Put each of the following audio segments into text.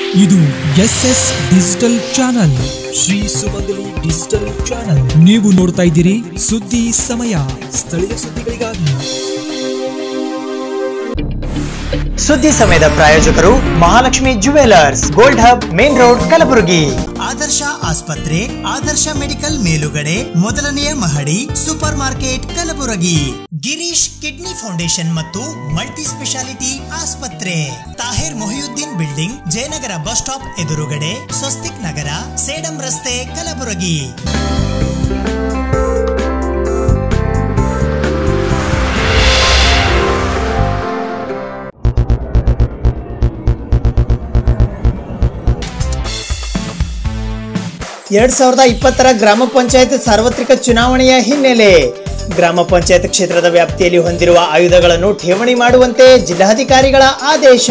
ಇದು S S digital channel Shri Sumangali digital channel ನೀವು ನೋಡ್ತಾ ಇದ್ದೀರಿ ಸುದ್ದಿ ಸಮಯ ಸ್ಥಳೀಯ ಸುದ್ದಿಗಳಿಗಾಗಿ ಸುದ್ದಿ ಸಮಯದ ಪ್ರಾಯೋಜಕರು Mahalakshmi jewellers gold hub main road Kalaburagi ಆದರ್ಶ ಆಸ್ಪತ್ರೆ ಆದರ್ಶ ಮೆಡಿಕಲ್ ಮೇಲುಗಡೆ ಮೊದಲನೆಯ ಮಹಡಿ super market Kalaburagi Girish kidney foundation ಮತ್ತು ಮಲ್ಟಿ ಸ್ಪೆಷಾಲಿಟಿ ಆಸ್ಪತ್ರೆ Tahir Mohiuddin building Jayanagar bus stop ಎದುರುಗಡೆ ಸ್ವಸ್ತಿಕ್ ನಗರ ಸೇಡಂ ರಸ್ತೆ ಕಲಬುರಗಿ ಎರಡ್ ಸಾವಿರದ ಇಪ್ಪತ್ತರ ಗ್ರಾಮ ಪಂಚಾಯತ್ ಸಾರ್ವತ್ರಿಕ ಚುನಾವಣೆಯ ಹಿನ್ನೆಲೆ ಗ್ರಾಮ ಪಂಚಾಯತ್ ಕ್ಷೇತ್ರದ ವ್ಯಾಪ್ತಿಯಲ್ಲಿ ಹೊಂದಿರುವ ಆಯುಧಗಳನ್ನು ಠೇವಣಿ ಮಾಡುವಂತೆ ಜಿಲ್ಲಾಧಿಕಾರಿಗಳ ಆದೇಶ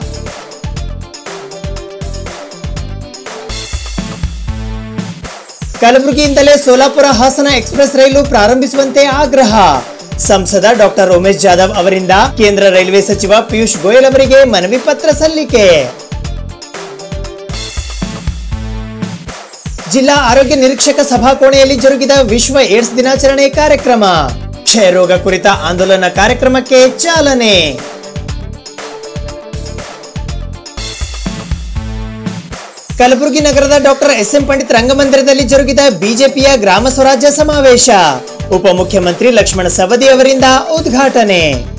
ಕಲಬುರಗಿಯಿಂದಲೇ ಸೋಲಾಪುರ ಹಾಸನ ಎಕ್ಸ್ಪ್ರೆಸ್ ರೈಲು ಪ್ರಾರಂಭಿಸುವಂತೆ ಆಗ್ರಹ ಸಂಸದ ಡಾಕ್ಟರ್ ಉಮೇಶ್ ಜಾಧವ್ ಅವರಿಂದ ಕೇಂದ್ರ ರೈಲ್ವೆ ಸಚಿವ ಪಿಯೂಷ್ ಗೋಯಲ್ ಅವರಿಗೆ ಮನವಿ ಪತ್ರ ಸಲ್ಲಿಕೆ ಜಿಲ್ಲಾ ಆರೋಗ್ಯ ನಿರೀಕ್ಷಕ ಸಭಾಕೋಣೆಯಲ್ಲಿ ಜರುಗಿದ ವಿಶ್ವ ಏಡ್ಸ್ ದಿನಾಚರಣೆ ಕಾರ್ಯಕ್ರಮ ಕ್ಷಯರೋಗ ಕುರಿತ ಆಂದೋಲನ ಕಾರ್ಯಕ್ರಮಕ್ಕೆ ಚಾಲನೆ ಕಲಬುರಗಿ ನಗರದ ಡಾಕ್ಟರ್ ಎಸ್ ಎಂ ಪಂಡಿತ್ ರಂಗಮಂದಿರದಲ್ಲಿ ಜರುಗಿದ ಬಿಜೆಪಿಯ ಗ್ರಾಮ ಸ್ವರಾಜ್ಯ ಸಮಾವೇಶ ಉಪಮುಖ್ಯಮಂತ್ರಿ ಲಕ್ಷ್ಮಣ ಸವದಿ ಅವರಿಂದ ಉದ್ಘಾಟನೆ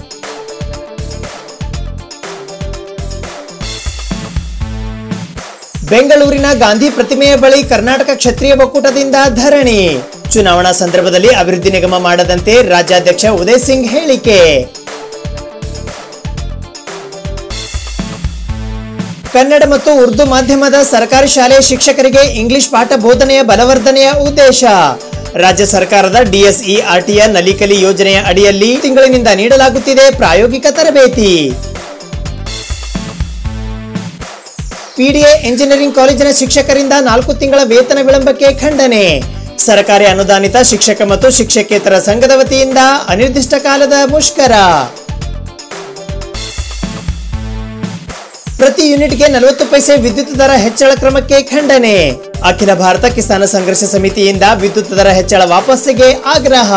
ಬೆಂಗಳೂರಿನ ಗಾಂಧಿ ಪ್ರತಿಮೆಯ ಬಳಿ ಕರ್ನಾಟಕ ಕ್ಷತ್ರಿಯ ಒಕ್ಕೂಟದಿಂದ ಧರಣಿ ಚುನಾವಣಾ ಸಂದರ್ಭದಲ್ಲಿ ಅಭಿವೃದ್ಧಿ ನಿಗಮ ಮಾಡದಂತೆ ರಾಜ್ಯಾಧ್ಯಕ್ಷ ಉದಯ್ ಸಿಂಗ್ ಹೇಳಿಕೆ ಕನ್ನಡ ಮತ್ತು ಉರ್ದು ಮಾಧ್ಯಮದ ಸರ್ಕಾರಿ ಶಾಲೆಯ ಶಿಕ್ಷಕರಿಗೆ ಇಂಗ್ಲಿಷ್ ಪಾಠ ಬೋಧನೆಯ ಬಲವರ್ಧನೆಯ ಉದ್ದೇಶ ರಾಜ್ಯ ಸರ್ಕಾರದ ಡಿಎಸ್ಇ ಆರ್ಟಿಯ ನಲಿಕಲಿ ಯೋಜನೆಯ ಅಡಿಯಲ್ಲಿ ತಿಂಗಳಿನಿಂದ ನೀಡಲಾಗುತ್ತಿದೆ ಪ್ರಾಯೋಗಿಕ ತರಬೇತಿ ಪಿಡಿಎ ಎಂಜಿನಿಯರಿಂಗ್ ಕಾಲೇಜಿನ ಶಿಕ್ಷಕರಿಂದ ನಾಲ್ಕು ತಿಂಗಳ ವೇತನ ವಿಳಂಬಕ್ಕೆ ಖಂಡನೆ ಸರ್ಕಾರಿ ಅನುದಾನಿತ ಶಿಕ್ಷಕ ಮತ್ತು ಶಿಕ್ಷಕೇತರ ಸಂಘದ ವತಿಯಿಂದ ಅನಿರ್ದಿಷ್ಟ ಕಾಲದ ಮುಷ್ಕರ ಪ್ರತಿ ಯೂನಿಟ್ಗೆ ನಲವತ್ತು ಪೈಸೆ ವಿದ್ಯುತ್ ದರ ಹೆಚ್ಚಳ ಕ್ರಮಕ್ಕೆ ಖಂಡನೆ ಅಖಿಲ ಭಾರತ ಕಿಸಾನ ಸಂಘರ್ಷ ಸಮಿತಿಯಿಂದ ವಿದ್ಯುತ್ ದರ ಹೆಚ್ಚಳ ವಾಪಸ್ಸಿಗೆ ಆಗ್ರಹ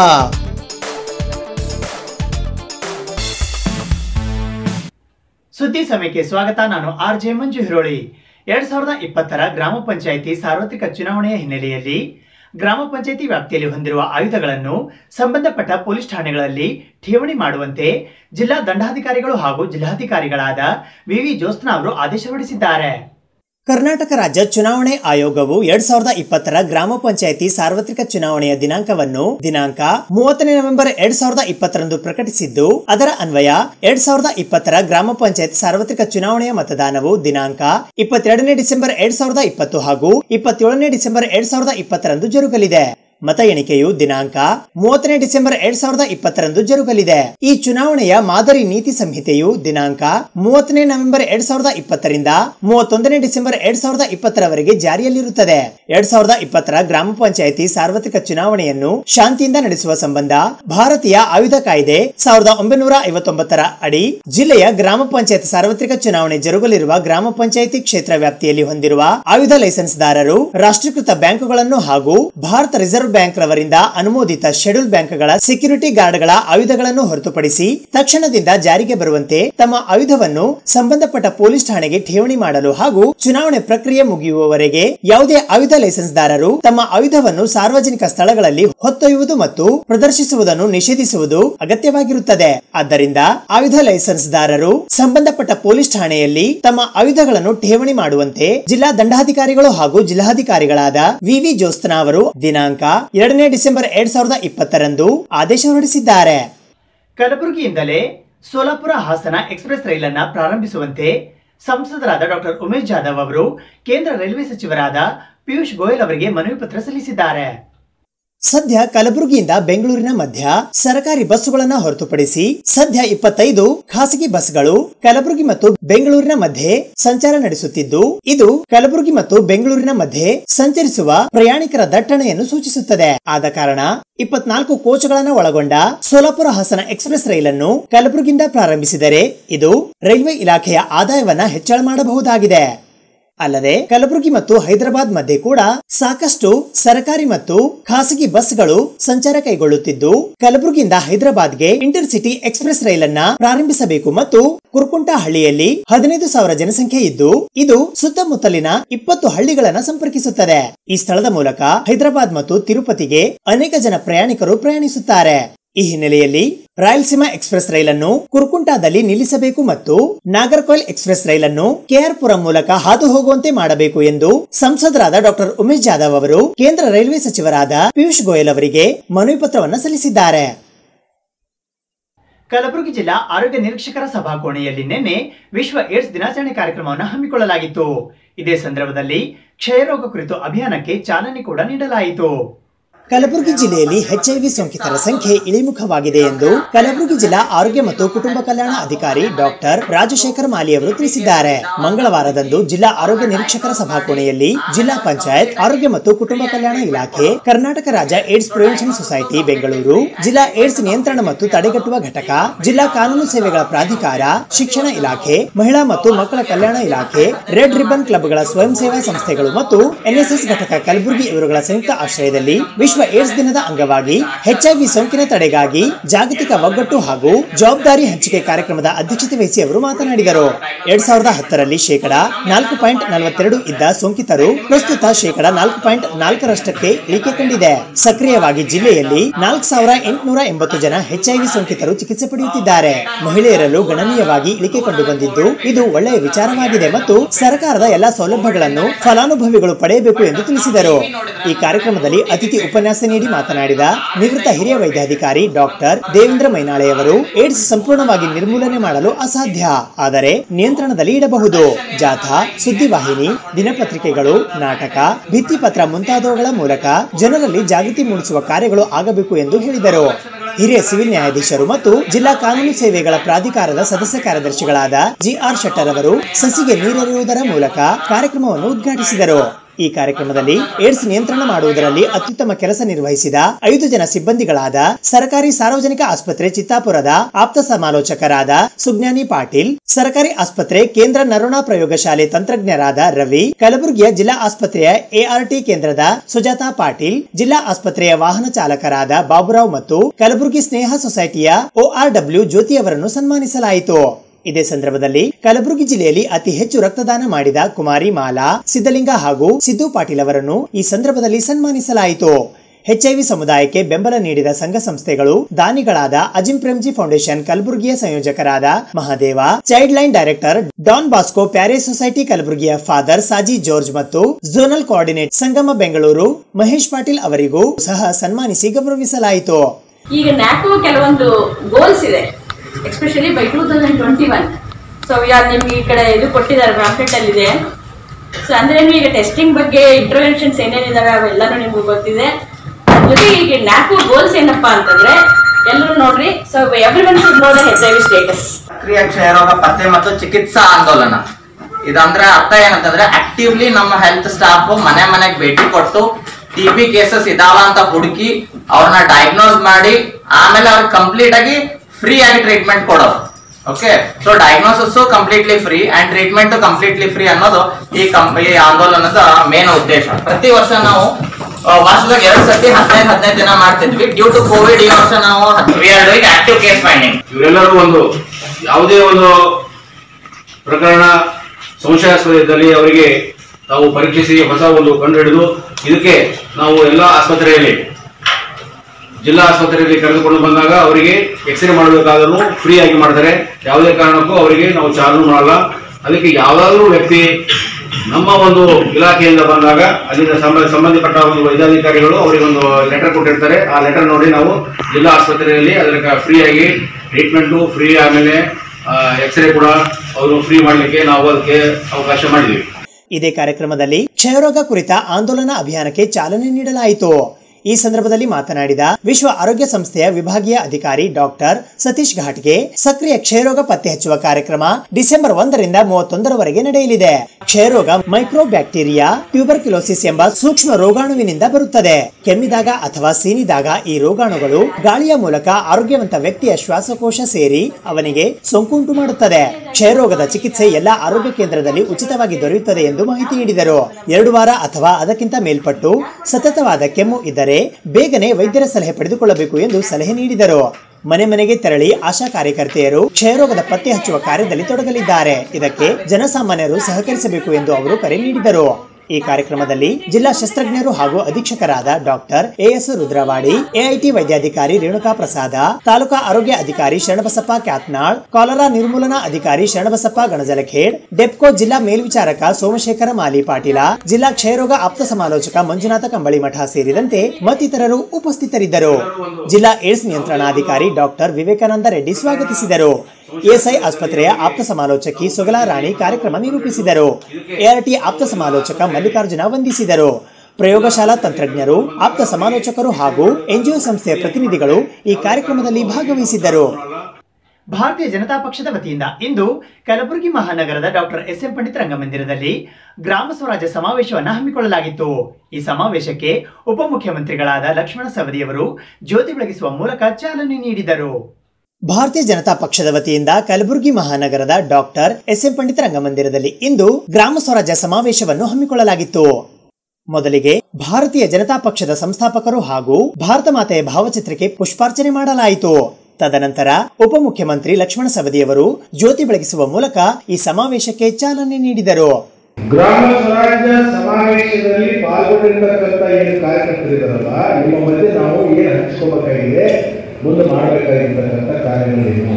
ಸುದ್ದಿ ಸಮಯಕ್ಕೆ ಸ್ವಾಗತ ನಾನು ಆರ್ ಜೆ ಮಂಜು ಹಿರೋಳಿ ಎರಡ್ ಸಾವಿರದ ಇಪ್ಪತ್ತರ ಗ್ರಾಮ ಪಂಚಾಯಿತಿ ಸಾರ್ವತ್ರಿಕ ಚುನಾವಣೆಯ ಹಿನ್ನೆಲೆಯಲ್ಲಿ ಗ್ರಾಮ ಪಂಚಾಯಿತಿ ವ್ಯಾಪ್ತಿಯಲ್ಲಿ ಹೊಂದಿರುವ ಆಯುಧಗಳನ್ನು ಸಂಬಂಧಪಟ್ಟ ಪೊಲೀಸ್ ಠಾಣೆಗಳಲ್ಲಿ ಠೇವಣಿ ಮಾಡುವಂತೆ ಜಿಲ್ಲಾ ದಂಡಾಧಿಕಾರಿಗಳು ಹಾಗೂ ಜಿಲ್ಲಾಧಿಕಾರಿಗಳಾದ ವಿವಿ ಜ್ಯೋತ್ಸ್ನಾ ಅವರು ಆದೇಶ ಹೊರಡಿಸಿದ್ದಾರೆ ಕರ್ನಾಟಕ ರಾಜ್ಯ ಚುನಾವಣೆ ಆಯೋಗವು ಎರಡ್ ಸಾವಿರದ ಇಪ್ಪತ್ತರ ಗ್ರಾಮ ಪಂಚಾಯಿತಿ ಸಾರ್ವತ್ರಿಕ ಚುನಾವಣೆಯ ದಿನಾಂಕವನ್ನು ದಿನಾಂಕ ಮೂವತ್ತನೇ ನವೆಂಬರ್ ಎರಡ್ ಸಾವಿರದ ಇಪ್ಪತ್ತರಂದು ಪ್ರಕಟಿಸಿದ್ದು ಅದರ ಅನ್ವಯ ಎರಡ್ ಸಾವಿರದ ಇಪ್ಪತ್ತರ ಗ್ರಾಮ ಪಂಚಾಯತ್ ಸಾರ್ವತ್ರಿಕ ಚುನಾವಣೆಯ ಮತದಾನವು ದಿನಾಂಕ ಇಪ್ಪತ್ತೆರಡನೇ ಡಿಸೆಂಬರ್ ಎರಡ್ ಸಾವಿರದ ಇಪ್ಪತ್ತು ಹಾಗೂ ಇಪ್ಪತ್ತೇಳನೇ ಡಿಸೆಂಬರ್ ಎರಡ್ ಸಾವಿರದ ಇಪ್ಪತ್ತರಂದು ಜರುಗಲಿದೆ ಮತ ಎಣಿಕೆಯು ದಿನಾಂಕ ಮೂವತ್ತನೇ ಡಿಸೆಂಬರ್ ಎರಡ್ ಸಾವಿರದ ಇಪ್ಪತ್ತರಂದು ಜರುಗಲಿದೆ ಈ ಚುನಾವಣೆಯ ಮಾದರಿ ನೀತಿ ಸಂಹಿತೆಯು ದಿನಾಂಕ ಮೂವತ್ತನೇ ನವೆಂಬರ್ ಎರಡ್ ಸಾವಿರದ ಇಪ್ಪತ್ತರಿಂದ ಮೂವತ್ತೊಂದನೇ ಡಿಸೆಂಬರ್ ಎರಡ್ ಸಾವಿರದ ಇಪ್ಪತ್ತರವರೆಗೆ ಜಾರಿಯಲ್ಲಿರುತ್ತದೆ ಎರಡ್ ಸಾವಿರದ ಇಪ್ಪತ್ತರ ಗ್ರಾಮ ಪಂಚಾಯಿತಿ ಸಾರ್ವತ್ರಿಕ ಚುನಾವಣೆಯನ್ನು ಶಾಂತಿಯಿಂದ ನಡೆಸುವ ಸಂಬಂಧ ಭಾರತೀಯ ಆಯುಧ ಕಾಯ್ದೆ ಸಾವಿರದ ಒಂಬೈನೂರ ಐವತ್ತೊಂಬತ್ತರ ಅಡಿ ಜಿಲ್ಲೆಯ ಗ್ರಾಮ ಪಂಚಾಯತ್ ಸಾರ್ವತ್ರಿಕ ಚುನಾವಣೆ ಜರುಗಲಿರುವ ಗ್ರಾಮ ಪಂಚಾಯಿತಿ ಕ್ಷೇತ್ರ ವ್ಯಾಪ್ತಿಯಲ್ಲಿ ಹೊಂದಿರುವ ಆಯುಧ ಲೈಸೆನ್ಸ್ದಾರರು ರಾಷ್ಟ್ರೀಕೃತ ಬ್ಯಾಂಕುಗಳನ್ನು ಹಾಗೂ ಭಾರತ ರಿಸರ್ವ್ ಬ್ಯಾಂಕ್ ರವರಿಂದ ಅನುಮೋದಿತ ಶೆಡ್ಯೂಲ್ ಬ್ಯಾಂಕ್ಗಳ ಸೆಕ್ಯೂರಿಟಿ ಗಾರ್ಡ್ಗಳ ಆಯುಧಗಳನ್ನು ಹೊರತುಪಡಿಸಿ ತಕ್ಷಣದಿಂದ ಜಾರಿಗೆ ಬರುವಂತೆ ತಮ್ಮ ಆಯುಧವನ್ನು ಸಂಬಂಧಪಟ್ಟ ಪೊಲೀಸ್ ಠಾಣೆಗೆ ಠೇವಣಿ ಮಾಡಲು ಹಾಗೂ ಚುನಾವಣೆ ಪ್ರಕ್ರಿಯೆ ಮುಗಿಯುವವರೆಗೆ ಯಾವುದೇ ಆಯುಧ ಲೈಸೆನ್ಸ್ದಾರರು ತಮ್ಮ ಆಯುಧವನ್ನು ಸಾರ್ವಜನಿಕ ಸ್ಥಳಗಳಲ್ಲಿ ಹೊತ್ತೊಯ್ಯುವುದು ಮತ್ತು ಪ್ರದರ್ಶಿಸುವುದನ್ನು ನಿಷೇಧಿಸುವುದು ಅಗತ್ಯವಾಗಿರುತ್ತದೆ ಆದ್ದರಿಂದ ಆಯುಧ ಲೈಸೆನ್ಸ್ದಾರರು ಸಂಬಂಧಪಟ್ಟ ಪೊಲೀಸ್ ಠಾಣೆಯಲ್ಲಿ ತಮ್ಮ ಆಯುಧಗಳನ್ನು ಠೇವಣಿ ಮಾಡುವಂತೆ ಜಿಲ್ಲಾ ದಂಡಾಧಿಕಾರಿಗಳು ಹಾಗೂ ಜಿಲ್ಲಾಧಿಕಾರಿಗಳಾದ ವಿವಿ ಜ್ಯೋತ್ಸ್ನಾ ಅವರು ದಿನಾಂಕ ಎರಡನೇ ಡಿಸೆಂಬರ್ ಎರಡ್ ಸಾವಿರದ ಇಪ್ಪತ್ತರಂದು ಆದೇಶ ಹೊರಡಿಸಿದ್ದಾರೆ ಕಲಬುರಗಿಯಿಂದಲೇ ಸೋಲಾಪುರ ಹಾಸನ ಎಕ್ಸ್ಪ್ರೆಸ್ ರೈಲನ್ನ ಪ್ರಾರಂಭಿಸುವಂತೆ ಸಂಸದರಾದ ಡಾಕ್ಟರ್ ಉಮೇಶ್ ಜಾಧವ್ ಅವರು ಕೇಂದ್ರ ರೈಲ್ವೆ ಸಚಿವರಾದ ಪಿಯೂಷ್ ಗೋಯಲ್ ಅವರಿಗೆ ಮನವಿ ಪತ್ರ ಸಲ್ಲಿಸಿದ್ದಾರೆ ಸದ್ಯ ಕಲಬುರಗಿಯಿಂದ ಬೆಂಗಳೂರಿನ ಮಧ್ಯ ಸರ್ಕಾರಿ ಬಸ್ಸುಗಳನ್ನ ಹೊರತುಪಡಿಸಿ ಸದ್ಯ ಇಪ್ಪತ್ತೈದು ಖಾಸಗಿ ಬಸ್ಗಳು ಕಲಬುರಗಿ ಮತ್ತು ಬೆಂಗಳೂರಿನ ಮಧ್ಯೆ ಸಂಚಾರ ನಡೆಸುತ್ತಿದ್ದು ಇದು ಕಲಬುರಗಿ ಮತ್ತು ಬೆಂಗಳೂರಿನ ಮಧ್ಯೆ ಸಂಚರಿಸುವ ಪ್ರಯಾಣಿಕರ ದಟ್ಟಣೆಯನ್ನು ಸೂಚಿಸುತ್ತದೆ ಆದ ಕಾರಣ ಇಪ್ಪತ್ನಾಲ್ಕು ಕೋಚ್ಗಳನ್ನು ಒಳಗೊಂಡ ಸೋಲಾಪುರ ಹಾಸನ ಎಕ್ಸ್ಪ್ರೆಸ್ ರೈಲನ್ನು ಕಲಬುರಗಿಯಿಂದ ಪ್ರಾರಂಭಿಸಿದರೆ ಇದು ರೈಲ್ವೆ ಇಲಾಖೆಯ ಆದಾಯವನ್ನ ಹೆಚ್ಚಳ ಮಾಡಬಹುದಾಗಿದೆ ಅಲ್ಲದೆ ಕಲಬುರಗಿ ಮತ್ತು ಹೈದರಾಬಾದ್ ಮಧ್ಯೆ ಕೂಡ ಸಾಕಷ್ಟು ಸರ್ಕಾರಿ ಮತ್ತು ಖಾಸಗಿ ಬಸ್ಗಳು ಸಂಚಾರ ಕೈಗೊಳ್ಳುತ್ತಿದ್ದು ಕಲಬುರಗಿಯಿಂದ ಹೈದರಾಬಾದ್ಗೆ ಇಂಟರ್ಸಿಟಿ ಎಕ್ಸ್ಪ್ರೆಸ್ ರೈಲನ್ನ ಪ್ರಾರಂಭಿಸಬೇಕು ಮತ್ತು ಕುರ್ಕುಂಟಹಳ್ಳಿಯಲ್ಲಿ ಹದಿನೈದು ಸಾವಿರ ಜನಸಂಖ್ಯೆ ಇದ್ದು ಇದು ಸುತ್ತಮುತ್ತಲಿನ ಇಪ್ಪತ್ತು ಹಳ್ಳಿಗಳನ್ನ ಸಂಪರ್ಕಿಸುತ್ತದೆ ಈ ಸ್ಥಳದ ಮೂಲಕ ಹೈದರಾಬಾದ್ ಮತ್ತು ತಿರುಪತಿಗೆ ಅನೇಕ ಜನ ಪ್ರಯಾಣಿಕರು ಪ್ರಯಾಣಿಸುತ್ತಾರೆ ಈ ಹಿನ್ನೆಲೆಯಲ್ಲಿ ರಾಯಲಸೀಮಾ ಎಕ್ಸ್ಪ್ರೆಸ್ ರೈಲನ್ನು ಕುರ್ಕುಂಟಾದಲ್ಲಿ ನಿಲ್ಲಿಸಬೇಕು ಮತ್ತು ನಾಗರ್ಕೋಯಿಲ್ ಎಕ್ಸ್ಪ್ರೆಸ್ ರೈಲನ್ನು ಕೆಆರ್ಪುರಂ ಮೂಲಕ ಹಾದು ಹೋಗುವಂತೆ ಮಾಡಬೇಕು ಎಂದು ಸಂಸದರಾದ ಡಾಕ್ಟರ್ ಉಮೇಶ್ ಜಾಧವ್ ಅವರು ಕೇಂದ್ರ ರೈಲ್ವೆ ಸಚಿವರಾದ ಪಿಯೂಷ್ ಗೋಯಲ್ ಅವರಿಗೆ ಮನವಿ ಪತ್ರವನ್ನು ಸಲ್ಲಿಸಿದ್ದಾರೆ ಕಲಬುರಗಿ ಜಿಲ್ಲಾ ಆರೋಗ್ಯ ನಿರೀಕ್ಷಕರ ಸಭಾಕೋಣೆಯಲ್ಲಿ ನಿನ್ನೆ ವಿಶ್ವ ಏಡ್ಸ್ ದಿನಾಚರಣೆ ಕಾರ್ಯಕ್ರಮವನ್ನು ಹಮ್ಮಿಕೊಳ್ಳಲಾಗಿತ್ತು ಇದೇ ಸಂದರ್ಭದಲ್ಲಿ ಕ್ಷಯರೋಗ ಕುರಿತು ಅಭಿಯಾನಕ್ಕೆ ಚಾಲನೆ ಕೂಡ ನೀಡಲಾಯಿತು ಕಲಬುರಗಿ ಜಿಲ್ಲೆಯಲ್ಲಿ ಎಚ್ಐವಿ ಸೋಂಕಿತರ ಸಂಖ್ಯೆ ಇಳಿಮುಖವಾಗಿದೆ ಎಂದು ಕಲಬುರಗಿ ಜಿಲ್ಲಾ ಆರೋಗ್ಯ ಮತ್ತು ಕುಟುಂಬ ಕಲ್ಯಾಣ ಅಧಿಕಾರಿ ಡಾಕ್ಟರ್ ರಾಜಶೇಖರ್ ಮಾಲಿ ಅವರು ತಿಳಿಸಿದ್ದಾರೆ ಮಂಗಳವಾರದಂದು ಜಿಲ್ಲಾ ಆರೋಗ್ಯ ನಿರೀಕ್ಷಕರ ಸಭಾಕೋಣೆಯಲ್ಲಿ ಜಿಲ್ಲಾ ಪಂಚಾಯತ್ ಆರೋಗ್ಯ ಮತ್ತು ಕುಟುಂಬ ಕಲ್ಯಾಣ ಇಲಾಖೆ ಕರ್ನಾಟಕ ರಾಜ್ಯ ಏಡ್ಸ್ ಪ್ರಿವೆನ್ಷನ್ ಸೊಸೈಟಿ ಬೆಂಗಳೂರು ಜಿಲ್ಲಾ ಏಡ್ಸ್ ನಿಯಂತ್ರಣ ಮತ್ತು ತಡೆಗಟ್ಟುವ ಘಟಕ ಜಿಲ್ಲಾ ಕಾನೂನು ಸೇವೆಗಳ ಪ್ರಾಧಿಕಾರ ಶಿಕ್ಷಣ ಇಲಾಖೆ ಮಹಿಳಾ ಮತ್ತು ಮಕ್ಕಳ ಕಲ್ಯಾಣ ಇಲಾಖೆ ರೆಡ್ ರಿಬ್ಬನ್ ಕ್ಲಬ್ಗಳ ಸ್ವಯಂ ಸೇವಾ ಸಂಸ್ಥೆಗಳು ಮತ್ತು ಎನ್ಎಸ್ಎಸ್ ಘಟಕ ಕಲಬುರಗಿ ಇವರುಗಳ ಸಂಯುಕ್ತ ಆಶ್ರಯದಲ್ಲಿ ವಿಶ್ವ ಏಡ್ಸ್ ದಿನದ ಅಂಗವಾಗಿ ಎಚ್ಐವಿ ಸೋಂಕಿನ ತಡೆಗಾಗಿ ಜಾಗತಿಕ ಒಗ್ಗಟ್ಟು ಹಾಗೂ ಜವಾಬ್ದಾರಿ ಹಂಚಿಕೆ ಕಾರ್ಯಕ್ರಮದ ಅಧ್ಯಕ್ಷತೆ ವಹಿಸಿ ಅವರು ಮಾತನಾಡಿದರು ಎರಡ್ ಸಾವಿರದ ಹತ್ತರಲ್ಲಿ ಶೇಕಡ ನಾಲ್ಕು ಪಾಯಿಂಟ್ ನಲವತ್ತೆರಡು ಇದ್ದ ಸೋಂಕಿತರು ಪ್ರಸ್ತುತ ಶೇಕಡ ನಾಲ್ಕು ಪಾಯಿಂಟ್ ನಾಲ್ಕರಷ್ಟಕ್ಕೆ ಇಳಿಕೆ ಕಂಡಿದೆ ಸಕ್ರಿಯವಾಗಿ ಜಿಲ್ಲೆಯಲ್ಲಿ ನಾಲ್ಕು ಸಾವಿರ ಎಂಟುನೂರ ಎಂಬತ್ತು ಜನ ಎಚ್ಐವಿ ಸೋಂಕಿತರು ಚಿಕಿತ್ಸೆ ಪಡೆಯುತ್ತಿದ್ದಾರೆ ಮಹಿಳೆಯರಲ್ಲೂ ಗಣನೀಯವಾಗಿ ಇಳಿಕೆ ಕಂಡು ಬಂದಿದ್ದು ಇದು ಒಳ್ಳೆಯ ವಿಚಾರವಾಗಿದೆ ಮತ್ತು ಸರ್ಕಾರದ ಎಲ್ಲಾ ಸೌಲಭ್ಯಗಳನ್ನು ಫಲಾನುಭವಿಗಳು ಪಡೆಯಬೇಕು ಎಂದು ತಿಳಿಸಿದರು ಈ ಕಾರ್ಯಕ್ರಮದಲ್ಲಿ ಅತಿಥಿ ಉಪನ್ಯಾಸ ನೀಡಿ ಮಾತನಾಡಿದ ನಿವೃತ್ತ ಹಿರಿಯ ವೈದ್ಯಾಧಿಕಾರಿ ಡಾಕ್ಟರ್ ದೇವೇಂದ್ರ ಮೈನಾಳೆ ಅವರು ಏಡ್ಸ್ ಸಂಪೂರ್ಣವಾಗಿ ನಿರ್ಮೂಲನೆ ಮಾಡಲು ಅಸಾಧ್ಯ ಆದರೆ ನಿಯಂತ್ರಣದಲ್ಲಿ ಇಡಬಹುದು ಜಾಥಾ ಸುದ್ದಿವಾಹಿನಿ ದಿನಪತ್ರಿಕೆಗಳು ನಾಟಕ ಭಿತ್ತಿಪತ್ರ ಮುಂತಾದವುಗಳ ಮೂಲಕ ಜನರಲ್ಲಿ ಜಾಗೃತಿ ಮೂಡಿಸುವ ಕಾರ್ಯಗಳು ಆಗಬೇಕು ಎಂದು ಹೇಳಿದರು ಹಿರಿಯ ಸಿವಿಲ್ ನ್ಯಾಯಾಧೀಶರು ಮತ್ತು ಜಿಲ್ಲಾ ಕಾನೂನು ಸೇವೆಗಳ ಪ್ರಾಧಿಕಾರದ ಸದಸ್ಯ ಕಾರ್ಯದರ್ಶಿಗಳಾದ ಜಿಆರ್ ಶೆಟ್ಟರ್ ಅವರು ಸಸಿಗೆ ನೀರೆರೆಯುವುದರ ಮೂಲಕ ಕಾರ್ಯಕ್ರಮವನ್ನು ಉದ್ಘಾಟಿಸಿದರು ಈ ಕಾರ್ಯಕ್ರಮದಲ್ಲಿ ಏಡ್ಸ್ ನಿಯಂತ್ರಣ ಮಾಡುವುದರಲ್ಲಿ ಅತ್ಯುತ್ತಮ ಕೆಲಸ ನಿರ್ವಹಿಸಿದ ಐದು ಜನ ಸಿಬ್ಬಂದಿಗಳಾದ ಸರ್ಕಾರಿ ಸಾರ್ವಜನಿಕ ಆಸ್ಪತ್ರೆ ಚಿತ್ತಾಪುರದ ಆಪ್ತ ಸಮಾಲೋಚಕರಾದ ಸುಜ್ಞಾನಿ ಪಾಟೀಲ್ ಸರ್ಕಾರಿ ಆಸ್ಪತ್ರೆ ಕೇಂದ್ರ ನರೋಣಾ ಪ್ರಯೋಗಶಾಲೆ ತಂತ್ರಜ್ಞರಾದ ರವಿ ಕಲಬುರಗಿಯ ಜಿಲ್ಲಾ ಆಸ್ಪತ್ರೆಯ ಎಆರ್ಟಿ ಕೇಂದ್ರದ ಸುಜಾತಾ ಪಾಟೀಲ್ ಜಿಲ್ಲಾ ಆಸ್ಪತ್ರೆಯ ವಾಹನ ಚಾಲಕರಾದ ಬಾಬುರಾವ್ ಮತ್ತು ಕಲಬುರಗಿ ಸ್ನೇಹ ಸೊಸೈಟಿಯ ಒಆರ್ಡಬ್ಲ್ಯೂ ಜ್ಯೋತಿ ಅವರನ್ನು ಸನ್ಮಾನಿಸಲಾಯಿತು ಇದೇ ಸಂದರ್ಭದಲ್ಲಿ ಕಲಬುರಗಿ ಜಿಲ್ಲೆಯಲ್ಲಿ ಅತಿ ಹೆಚ್ಚು ರಕ್ತದಾನ ಮಾಡಿದ ಕುಮಾರಿ ಮಾಲಾ ಸಿದ್ದಲಿಂಗ ಹಾಗೂ ಸಿದ್ದು ಪಾಟೀಲ್ ಅವರನ್ನು ಈ ಸಂದರ್ಭದಲ್ಲಿ ಸನ್ಮಾನಿಸಲಾಯಿತು ಎಚ್ಐವಿ ಸಮುದಾಯಕ್ಕೆ ಬೆಂಬಲ ನೀಡಿದ ಸಂಘ ಸಂಸ್ಥೆಗಳು ದಾನಿಗಳಾದ ಅಜಿಂ ಪ್ರೇಮ್ಜಿ ಫೌಂಡೇಶನ್ ಕಲಬುರಗಿಯ ಸಂಯೋಜಕರಾದ Mahadeva child line director Don Bosco Pyare society ಕಲಬುರಗಿಯ ಫಾದರ್ ಸಾಜಿ ಜಾರ್ಜ್ ಮತ್ತು ಝೋನಲ್ ಕೋಆರ್ಡಿನೇಟ್ ಸಂಗಮ ಬೆಂಗಳೂರು ಮಹೇಶ್ ಪಾಟೀಲ್ ಅವರಿಗೂ ಸಹ ಸನ್ಮಾನಿಸಿ ಗೌರವಿಸಲಾಯಿತು ಈಗ ನ್ಯಾಕೋ ಕೆಲವೊಂದು ಗೋಲ್ಸ್ ಇದೆ especially by two thousand twenty one so ಯಾರು ನಿಮ್ಗೆ ಈ ಕಡೆ ಇದು ಕೊಟ್ಟಿದ್ದಾರೆ ಬ್ರಾಂಕೆಟ್ ಅಲ್ಲಿ ಇದೆ ಸೊ ಅಂದ್ರೆ ಈಗ ಟೆಸ್ಟಿಂಗ್ ಬಗ್ಗೆ ಇಂಟರ್ವೆನ್ಷನ್ಸ್ ಏನೇನಿದಾವೆ ಅವೆಲ್ಲನೂ ನಿಮ್ಗೆ ಗೊತ್ತಿದೆ ಅದ್ರ ಜೊತೆಗೆ ಈಗ ನ್ಯಾಕೋ ಗೋಲ್ಸ್ ಏನಪ್ಪಾ ಅಂತಂದ್ರೆ ಎಲ್ಲರೂ ನೋಡ್ರಿ so everyone should know the H I V status ಸಕ್ರಿಯ ಕ್ಷಯರೋಗ ಪತ್ತೆ ಮತ್ತು ಚಿಕಿತ್ಸಾ ಆಂದೋಲನ ಇದಂದ್ರೆ ಅರ್ಥ ಏನಂತಂದ್ರೆ ಆಕ್ಟಿವ್ಲಿ ನಮ್ಮ ಹೆಲ್ತ್ ಸ್ಟಾಫ್ ಮನೆ ಮನೆಗೆ ಭೇಟಿ ಕೊಟ್ಟು ಟಿ ಬಿ ಕೇಸಸ್ ಇದಾವ ಅಂತ ಹುಡುಕಿ ಅವ್ರನ್ನ ಡಯಾಗ್ನೋಸ್ ಮಾಡಿ ಆಮೇಲೆ ಅವ್ರಿಗೆ ಕಂಪ್ಲೀಟ್ ಆಗಿ ಫ್ರೀ ಆಗಿ ಟ್ರೀಟ್ಮೆಂಟ್ ಕೊಡೋದು okay so diagnosis completely free and treatment completely free ಅನ್ನೋದು ಈ ಕಂ ಈ ಆಂದೋಲನದ ಮೇನ್ ಉದ್ದೇಶ ಪ್ರತಿ ವರ್ಷ ನಾವು ಆ, ವರ್ಷದಾಗ ಎರಡ್ ಸತಿ ಹದಿನೈದು ಹದಿನೈದು ದಿನ ಮಾಡ್ತಿದ್ವಿ ಡ್ಯೂ ಟು ಕೋವಿಡ್ ಈ ವರ್ಷ ನಾವು we are doing active case finding ಇವರೆಲ್ಲರೂ ಒಂದು ಯಾವುದೇ ಒಂದು ಪ್ರಕರಣ ಸಂಶಯಾಸ್ಪದ ಇದ್ದಲ್ಲಿ ಅವರಿಗೆ ನಾವು ಪರೀಕ್ಷಿಸಿ ಹೊಸ ಒಂದು ಕಂಡುಹಿಡಿದು ಇದಕ್ಕೆ ನಾವು ಎಲ್ಲ ಆಸ್ಪತ್ರೆಯಲ್ಲಿ ಜಿಲ್ಲಾ ಆಸ್ಪತ್ರೆಯಲ್ಲಿ ಕರೆದುಕೊಂಡು ಬಂದಾಗ ಅವರಿಗೆ ಎಕ್ಸ್ರೇ ಮಾಡಬೇಕಾದರೂ ಫ್ರೀ ಆಗಿ ಮಾಡ್ತಾರೆ ಯಾವುದೇ ಕಾರಣಕ್ಕೂ ಅವರಿಗೆ ನಾವು ಚಾರ್ಜ್ ಮಾಡಲ್ಲ ಅದಕ್ಕೆ ಯಾವುದಾದ್ರೂ ವ್ಯಕ್ತಿ ನಮ್ಮ ಒಂದು ಇಲಾಖೆಯಿಂದ ಬಂದಾಗ ಅಲ್ಲಿನ ಸಂಬ ಸಂಬಂಧಪಟ್ಟ ಒಂದು ವೈದ್ಯಾಧಿಕಾರಿಗಳು ಅವರಿಗೆ ಒಂದು ಲೆಟರ್ ಕೊಟ್ಟಿರ್ತಾರೆ ಆ ಲೆಟರ್ ನೋಡಿ ನಾವು ಜಿಲ್ಲಾ ಆಸ್ಪತ್ರೆಯಲ್ಲಿ ಅದಕ್ಕೆ ಫ್ರೀ ಆಗಿ ಟ್ರೀಟ್ಮೆಂಟು ಫ್ರೀ ಆಮೇಲೆ ಎಕ್ಸ್ರೇ ಕೂಡ ಅವರು ಫ್ರೀ ಮಾಡಲಿಕ್ಕೆ ನಾವು ಅದಕ್ಕೆ ಅವಕಾಶ ಮಾಡಿದ್ದೀವಿ ಇದೇ ಕಾರ್ಯಕ್ರಮದಲ್ಲಿ ಕ್ಷಯರೋಗ ಕುರಿತ ಆಂದೋಲನ ಅಭಿಯಾನಕ್ಕೆ ಚಾಲನೆ ನೀಡಲಾಯಿತು ಈ ಸಂದರ್ಭದಲ್ಲಿ ಮಾತನಾಡಿದ ವಿಶ್ವ ಆರೋಗ್ಯ ಸಂಸ್ಥೆಯ ವಿಭಾಗೀಯ ಅಧಿಕಾರಿ ಡಾಕ್ಟರ್ ಸತೀಶ್ ಘಾಟ್ಗೆ ಸಕ್ರಿಯ ಕ್ಷಯರೋಗ ಪತ್ತೆ ಹಚ್ಚುವ ಕಾರ್ಯಕ್ರಮ ಡಿಸೆಂಬರ್ ಒಂದರಿಂದ ಮೂವತ್ತೊಂದರವರೆಗೆ ನಡೆಯಲಿದೆ ಕ್ಷಯರೋಗ ಮೈಕ್ರೋ ಬ್ಯಾಕ್ಟೀರಿಯಾ ಟ್ಯೂಬರ್ಕ್ಯುಲೋಸಿಸ್ ಎಂಬ ಸೂಕ್ಷ್ಮ ರೋಗಾಣುವಿನಿಂದ ಬರುತ್ತದೆ ಕೆಮ್ಮಿದಾಗ ಅಥವಾ ಸೀನಿದಾಗ ಈ ರೋಗಾಣುಗಳು ಗಾಳಿಯ ಮೂಲಕ ಆರೋಗ್ಯವಂತ ವ್ಯಕ್ತಿಯ ಶ್ವಾಸಕೋಶ ಸೇರಿ ಅವನಿಗೆ ಸೋಂಕುಂಟು ಮಾಡುತ್ತದೆ ಕ್ಷಯರೋಗದ ಚಿಕಿತ್ಸೆ ಎಲ್ಲಾ ಆರೋಗ್ಯ ಕೇಂದ್ರದಲ್ಲಿ ಉಚಿತವಾಗಿ ದೊರೆಯುತ್ತದೆ ಎಂದು ಮಾಹಿತಿ ನೀಡಿದರು ಎರಡು ವಾರ ಅಥವಾ ಅದಕ್ಕಿಂತ ಮೇಲ್ಪಟ್ಟು ಸತತವಾದ ಕೆಮ್ಮು ಇದ್ದರೆ ಬೇಗನೆ ವೈದ್ಯರ ಸಲಹೆ ಪಡೆದುಕೊಳ್ಳಬೇಕು ಎಂದು ಸಲಹೆ ನೀಡಿದರು ಮನೆ ಮನೆಗೆ ತೆರಳಿ ಆಶಾ ಕಾರ್ಯಕರ್ತೆಯರು ಕ್ಷಯರೋಗದ ಪತ್ತೆ ಹಚ್ಚುವ ಕಾರ್ಯದಲ್ಲಿ ತೊಡಗಲಿದ್ದಾರೆ ಇದಕ್ಕೆ ಜನಸಾಮಾನ್ಯರು ಸಹಕರಿಸಬೇಕು ಎಂದು ಅವರು ಕರೆ ನೀಡಿದರು ಈ ಕಾರ್ಯಕ್ರಮದಲ್ಲಿ ಜಿಲ್ಲಾ ಶಸ್ತ್ರಜ್ಞರು ಹಾಗೂ ಅಧೀಕ್ಷಕರಾದ ಡಾಕ್ಟರ್ ಎಎಸ್ ರುದ್ರವಾಡಿ ಎಐಟಿ ವೈದ್ಯಾಧಿಕಾರಿ ರೇಣುಕಾ ಪ್ರಸಾದ ತಾಲೂಕಾ ಆರೋಗ್ಯ ಅಧಿಕಾರಿ ಶರಣಬಸಪ್ಪ ಕ್ಯಾತ್ನಾಳ್ ಕಾಲರಾ ನಿರ್ಮೂಲನಾ ಅಧಿಕಾರಿ ಶರಣಬಸಪ್ಪ ಗಣಜಲಖೇಡ್ ಡೆಪ್ಕೋ ಜಿಲ್ಲಾ ಮೇಲ್ವಿಚಾರಕ ಸೋಮಶೇಖರ ಮಾಲಿ ಪಾಟೀಲ ಜಿಲ್ಲಾ ಕ್ಷಯರೋಗ ಆಪ್ತ ಸಮಾಲೋಚಕ ಮಂಜುನಾಥ ಕಂಬಳಿಮಠ ಸೇರಿದಂತೆ ಮತ್ತಿತರರು ಉಪಸ್ಥಿತರಿದ್ದರು ಜಿಲ್ಲಾ ಏಡ್ಸ್ ನಿಯಂತ್ರಣಾಧಿಕಾರಿ ಡಾಕ್ಟರ್ ವಿವೇಕಾನಂದ ರೆಡ್ಡಿ ಸ್ವಾಗತಿಸಿದರು ಎಸ್ಐ ಆಸ್ಪತ್ರೆಯ ಆಪ್ತ ಸಮಾಲೋಚಕಿ ಸೊಗಲಾ ರಾಣಿ ಕಾರ್ಯಕ್ರಮ ನಿರೂಪಿಸಿದರು ಎಆರ್ಟಿ ಆಪ್ತ ಸಮಾಲೋಚಕ ಮಲ್ಲಿಕಾರ್ಜುನ ವಂದಿಸಿದರು ಪ್ರಯೋಗಶಾಲಾ ತಂತ್ರಜ್ಞರು ಆಪ್ತ ಸಮಾಲೋಚಕರು ಹಾಗೂ ಎನ್ಜಿಒ ಸಂಸ್ಥೆಯ ಪ್ರತಿನಿಧಿಗಳು ಈ ಕಾರ್ಯಕ್ರಮದಲ್ಲಿ ಭಾಗವಹಿಸಿದ್ದರು ಭಾರತೀಯ ಜನತಾ ಪಕ್ಷದ ವತಿಯಿಂದ ಇಂದು ಕಲಬುರಗಿ ಮಹಾನಗರದ ಡಾಕ್ಟರ್ ಎಸ್ ಎಂ ಪಂಡಿತ್ ರಂಗಮಂದಿರದಲ್ಲಿ ಗ್ರಾಮ ಸ್ವರಾಜ್ಯ ಸಮಾವೇಶವನ್ನು ಹಮ್ಮಿಕೊಳ್ಳಲಾಗಿತ್ತು ಈ ಸಮಾವೇಶಕ್ಕೆ ಉಪಮುಖ್ಯಮಂತ್ರಿಗಳಾದ ಲಕ್ಷ್ಮಣ ಸವದಿಯವರು ಜ್ಯೋತಿ ಬೆಳಗಿಸುವ ಮೂಲಕ ಚಾಲನೆ ನೀಡಿದರು ಭಾರತೀಯ ಜನತಾ ಪಕ್ಷದ ವತಿಯಿಂದ ಕಲಬುರಗಿ ಮಹಾನಗರದ ಡಾಕ್ಟರ್ ಎಸ್ ಎಂ ಪಂಡಿತ ರಂಗಮಂದಿರದಲ್ಲಿ ಇಂದು ಗ್ರಾಮ ಸ್ವರಾಜ್ಯ ಸಮಾವೇಶವನ್ನು ಹಮ್ಮಿಕೊಳ್ಳಲಾಗಿತ್ತು ಮೊದಲಿಗೆ ಭಾರತೀಯ ಜನತಾ ಪಕ್ಷದ ಸಂಸ್ಥಾಪಕರು ಹಾಗೂ ಭಾರತ ಮಾತೆಯ ಭಾವಚಿತ್ರಕ್ಕೆ ಪುಷ್ಪಾರ್ಚನೆ ಮಾಡಲಾಯಿತು ತದನಂತರ ಉಪಮುಖ್ಯಮಂತ್ರಿ ಲಕ್ಷ್ಮಣ ಸವದಿಯವರು ಜ್ಯೋತಿ ಬೆಳಗಿಸುವ ಮೂಲಕ ಈ ಸಮಾವೇಶಕ್ಕೆ ಚಾಲನೆ ನೀಡಿದರು ಗ್ರಾಮ ಸ್ವರಾಜ್ಯ ಸಮಾವೇಶದಲ್ಲಿ ಪಾಲ್ಗೊಂಡಿರ್ತಕ್ಕಂಥ ಏನು ಕಾರ್ಯಕರ್ತರಿದ್ದಾರಲ್ಲ ನಿಮ್ಮ ಮಧ್ಯೆ ನಾವು ಏನು ಹಂಚ್ಕೋಬೇಕಾಗಿದೆ ಮುಂದೆ ಮಾಡಬೇಕಾಗಿರ್ತಕ್ಕಂಥ ಕಾರ್ಯಗಳೇನು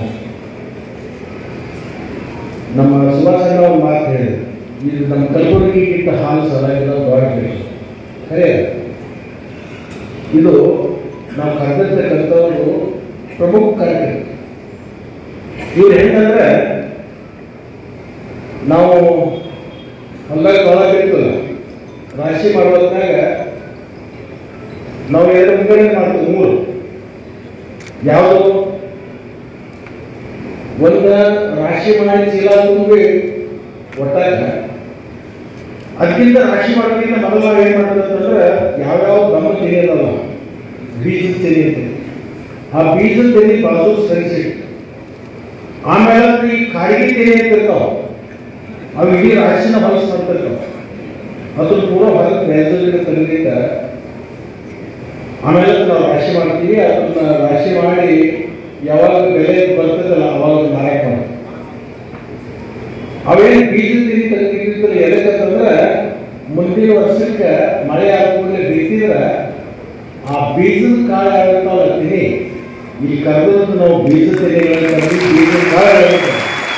ನಮ್ಮ ಸುಭಾಷಣ್ಣ ಒಂದು ಮಾತು ಹೇಳಿದ್ರು ಇದು ನಮ್ಮ ಕಲಬುರಗಿಗಿಂತ ಹಾಲು ಸರಾಗಿರೋ ದೊಡ್ಡ ಖರೆ ಇದು ನಾವು ಕರೆದಿರ್ತಕ್ಕಂಥವ್ರು ಪ್ರಮುಖ ಕಾರ್ಯಕ್ರಮ ಇವ್ರು ಹೆಂಗಂದ್ರೆ ನಾವು ಹೊಲ್ದಾಗ ತೊಳಗಿರ್ತಲ್ಲ ರಾಶಿ ಮಾಡೋದ್ನಾಗ ನಾವು ಎರಡು ಮುಂಗಡೆ ಮಾಡ್ತೀವಿ ಮೂರು ಯಾವುದು ಒಂದು ರಾಶಿ ಮಾಡಿ ಚೀಲ ತುಂಬಿ ಒಟ್ಟಾಗ ಅದಕ್ಕಿಂತ ರಾಶಿ ಮಾಡೋದ್ಕಿಂತ ಮೊದಲು ನಾವು ಏನು ಮಾಡೋದು ಅಂತಂದ್ರೆ ಯಾವ್ಯಾವ ಗಮ್ಮ ತೆಗೆಯೋದಲ್ಲ ಬೀಜದ ತೆಗೆಯುತ್ತೆ ಆ ಬೀಜದ ತೆಗೆ ಬಾಜು ಸರಿಸಿಟ್ಟು ಆಮೇಲೆ ಈ ಕಾಯಿಗೆ ತೆಗೆ ಇರ್ತಾವ ಅವು ಇಡೀ ರಾಶಿನ ಹೊಲಸು ಮಾಡ್ತಿರ್ತಾವ ಅದ್ರ ಪೂರ ಹೊರಗೆ ಬೆಳೆದಿದ್ದ ತೆಗೆದಿದ್ದ ಆಮೇಲೆ ನಾವು ರಾಶಿ ಮಾಡ್ತೀವಿ ಅದನ್ನ ರಾಶಿ ಮಾಡಿ ಯಾವಾಗ ಬೆಲೆ ಬರ್ತದಲ್ಲ ಅವಾಗ ಮಾರಾಟ ಮಾಡ್ತೀವಿ ಅವೇನು ಬೀಜ ತಿರಿ ತೆಗೆದಿರ್ತಾರೆ ಎದಕ್ಕಂತಂದ್ರೆ ಮುಂದಿನ ವರ್ಷಕ್ಕೆ ಮಳೆ ಆಗುವುದೇ ಬಿತ್ತಿದ್ರೆ ಆ ಬೀಜದ ಕಾಳು ಆಗುತ್ತಲ್ಲ ತಿನಿ ಇಲ್ಲಿ ಕರೆದು ನಾವು ಬೀಜ ತೆಗೆಗಳನ್ನು ಬೀಜದ ಕಾಳು ಆಗುತ್ತೆ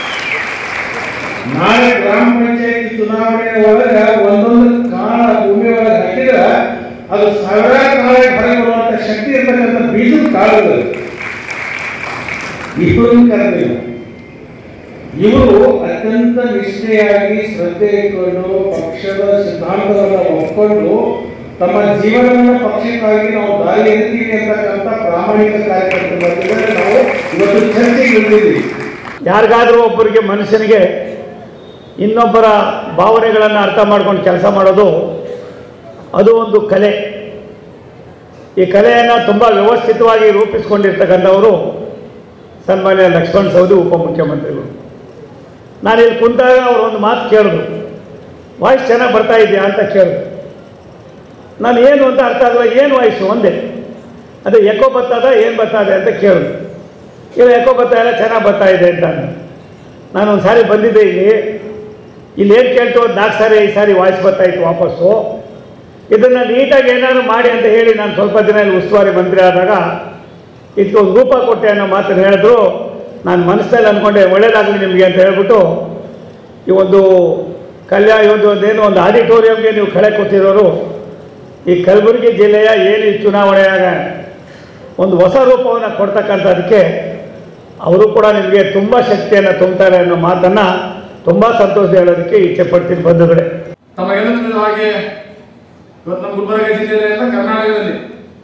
ನಾಳೆ ಗ್ರಾಮ ಪಂಚಾಯತಿ ಚುನಾವಣೆ ಒಳಗ ಒಂದೊಂದು ಕಾಳ ಭೂಮಿ ಒಳಗೆ ಹಾಕಿದ್ರೆ ಅದು ಸಾವಿರಾರು ಕಾಳ ಹೊರಗೆ ಬರುವಂತ ಶಕ್ತಿ ಇರ್ತಕ್ಕಂಥ ಬೀಜದ ಕಾಳುಗಳು ಇಬ್ಬರನ್ನು ಕರೆದಿಲ್ಲ ಇವರು ಅತ್ಯಂತ ನಿಷ್ಠೆಯಾಗಿ ಶ್ರದ್ಧೆ ಇಟ್ಕೊಂಡು ಪಕ್ಷದ ಸಿದ್ಧಾಂತವನ್ನು ಒಪ್ಕೊಂಡು ತಮ್ಮ ಜೀವನವನ್ನು ಪಕ್ಷಕ್ಕಾಗಿ ನಾವು ದಾರಿ ಎತ್ತೀವಿ ಅಂತಕ್ಕಂಥ ಪ್ರಾಮಾಣಿಕ ಕಾರ್ಯಕರ್ತರ ಮಧ್ಯದಲ್ಲಿ ನಾವು ಇವತ್ತು ಚರ್ಚೆಗೆ ಬಂದಿದ್ದೀವಿ ಯಾರಿಗಾದರೂ ಒಬ್ಬರಿಗೆ ಮನುಷ್ಯನಿಗೆ ಇನ್ನೊಬ್ಬರ ಭಾವನೆಗಳನ್ನು ಅರ್ಥ ಮಾಡ್ಕೊಂಡು ಕೆಲಸ ಮಾಡೋದು ಅದು ಒಂದು ಕಲೆ ಈ ಕಲೆಯನ್ನು ತುಂಬ ವ್ಯವಸ್ಥಿತವಾಗಿ ರೂಪಿಸ್ಕೊಂಡಿರ್ತಕ್ಕಂಥವರು ಸನ್ಮಾನ್ಯ ಲಕ್ಷ್ಮಣ್ ಸವದಿ ಉಪಮುಖ್ಯಮಂತ್ರಿಗಳು ನಾನು ಇಲ್ಲಿ ಕುಂತಾಗ ಅವ್ರು ಒಂದು ಮಾತು ಕೇಳಿದ್ರು ವಾಯ್ಸ್ ಚೆನ್ನಾಗಿ ಬರ್ತಾ ಇದೆಯಾ ಅಂತ ಕೇಳಿದ್ರು ನಾನು ಏನು ಅಂತ ಅರ್ಥ ಆಗಲ್ಲ ಏನು ವಾಯ್ಸು ಒಂದೇ ಅದೇ ಎಕೋ ಬರ್ತದ ಏನು ಬರ್ತದೆ ಅಂತ ಕೇಳಿದ್ರು ಇಲ್ಲ ಎಕೋ ಬರ್ತಾ ಇಲ್ಲ ಚೆನ್ನಾಗಿ ಬರ್ತಾ ಇದೆ ಅಂತ ಅಂದ್ರು. ನಾನು ಒಂದು ಸಾರಿ ಬಂದಿದ್ದೆ ಇಲ್ಲಿ ಇಲ್ಲಿ ಏನು ಕೇಳ್ತು ಒಂದು ನಾಲ್ಕು ಸಾರಿ ಐದು ಸಾರಿ ವಾಯ್ಸ್ ಬರ್ತಾ ಇತ್ತು ವಾಪಸ್ಸು ಇದನ್ನು ನೀಟಾಗಿ ಏನಾದ್ರು ಮಾಡಿ ಅಂತ ಹೇಳಿ ನಾನು ಸ್ವಲ್ಪ ದಿನ ಇಲ್ಲಿ ಉಸ್ತುವಾರಿ ಮಂತ್ರಿ ಆದಾಗ ಇದಕ್ಕೆ ಒಂದು ರೂಪ ಕೊಟ್ಟೆ ಅನ್ನೋ ಮಾತನ್ನು ಹೇಳಿದ್ರು ನಾನು ಮನಸ್ಸಲ್ಲಿ ಅಂದ್ಕೊಂಡೆ ಒಳ್ಳೇದಾಗಲಿ ನಿಮಗೆ ಅಂತ ಹೇಳ್ಬಿಟ್ಟು ಈ ಒಂದು ಕಲ್ಯಾಣ ಈ ಒಂದು ಒಂದೇನು ಒಂದು ಆಡಿಟೋರಿಯಂಗೆ ನೀವು ಕಳೆ ಕೊಟ್ಟಿರೋರು ಈ ಕಲಬುರಗಿ ಜಿಲ್ಲೆಯ ಏನು ಈ ಚುನಾವಣೆಯಾಗ ಒಂದು ಹೊಸ ರೂಪವನ್ನು ಕೊಡ್ತಕ್ಕಂಥದ್ದಕ್ಕೆ ಅವರು ಕೂಡ ನಿಮಗೆ ತುಂಬ ಶಕ್ತಿಯನ್ನು ತುಂಬ್ತಾರೆ ಅನ್ನೋ ಮಾತನ್ನು ತುಂಬ ಸಂತೋಷ ಹೇಳೋದಕ್ಕೆ ಇಚ್ಛೆ ಪಡ್ತೀನಿ ಬಂಧುಗಳೇ ತಮಗೆಲ್ಲ ತಿಳಿದ ಹಾಗೆ ಇವತ್ತು ನಮ್ಮ ಗುಲ್ಬರ್ಗ ಜಿಲ್ಲೆಯಲ್ಲಿ ಎಲ್ಲ ಕರ್ನಾಟಕದಲ್ಲಿ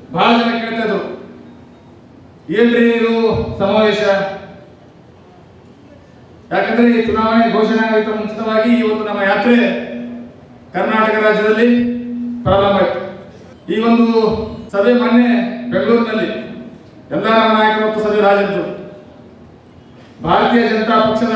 ಬಹಳ ಜನ ಕೇಳ್ತಾ ಇದ್ರು ಏನ್ರಿ ಇದು ಸಮಾವೇಶ ಯಾಕಂದ್ರೆ ಈ ಚುನಾವಣೆ ಘೋಷಣೆ ಆಗಿದ್ದ ಮುಂಚಿತವಾಗಿ ಈ ಒಂದು ನಮ್ಮ ಯಾತ್ರೆ ಕರ್ನಾಟಕ ರಾಜ್ಯದಲ್ಲಿ ಪ್ರಾರಂಭ ಆಯಿತು ಈ ಒಂದು ಸಭೆ ಮೊನ್ನೆ ಬೆಂಗಳೂರಿನಲ್ಲಿ ಎಲ್ಲ ನಮ್ಮ ನಾಯಕರು ಮತ್ತು ಸಭೆ ಹಾಜರಿದ್ದರು ಭಾರತೀಯ ಜನತಾ ಪಕ್ಷದ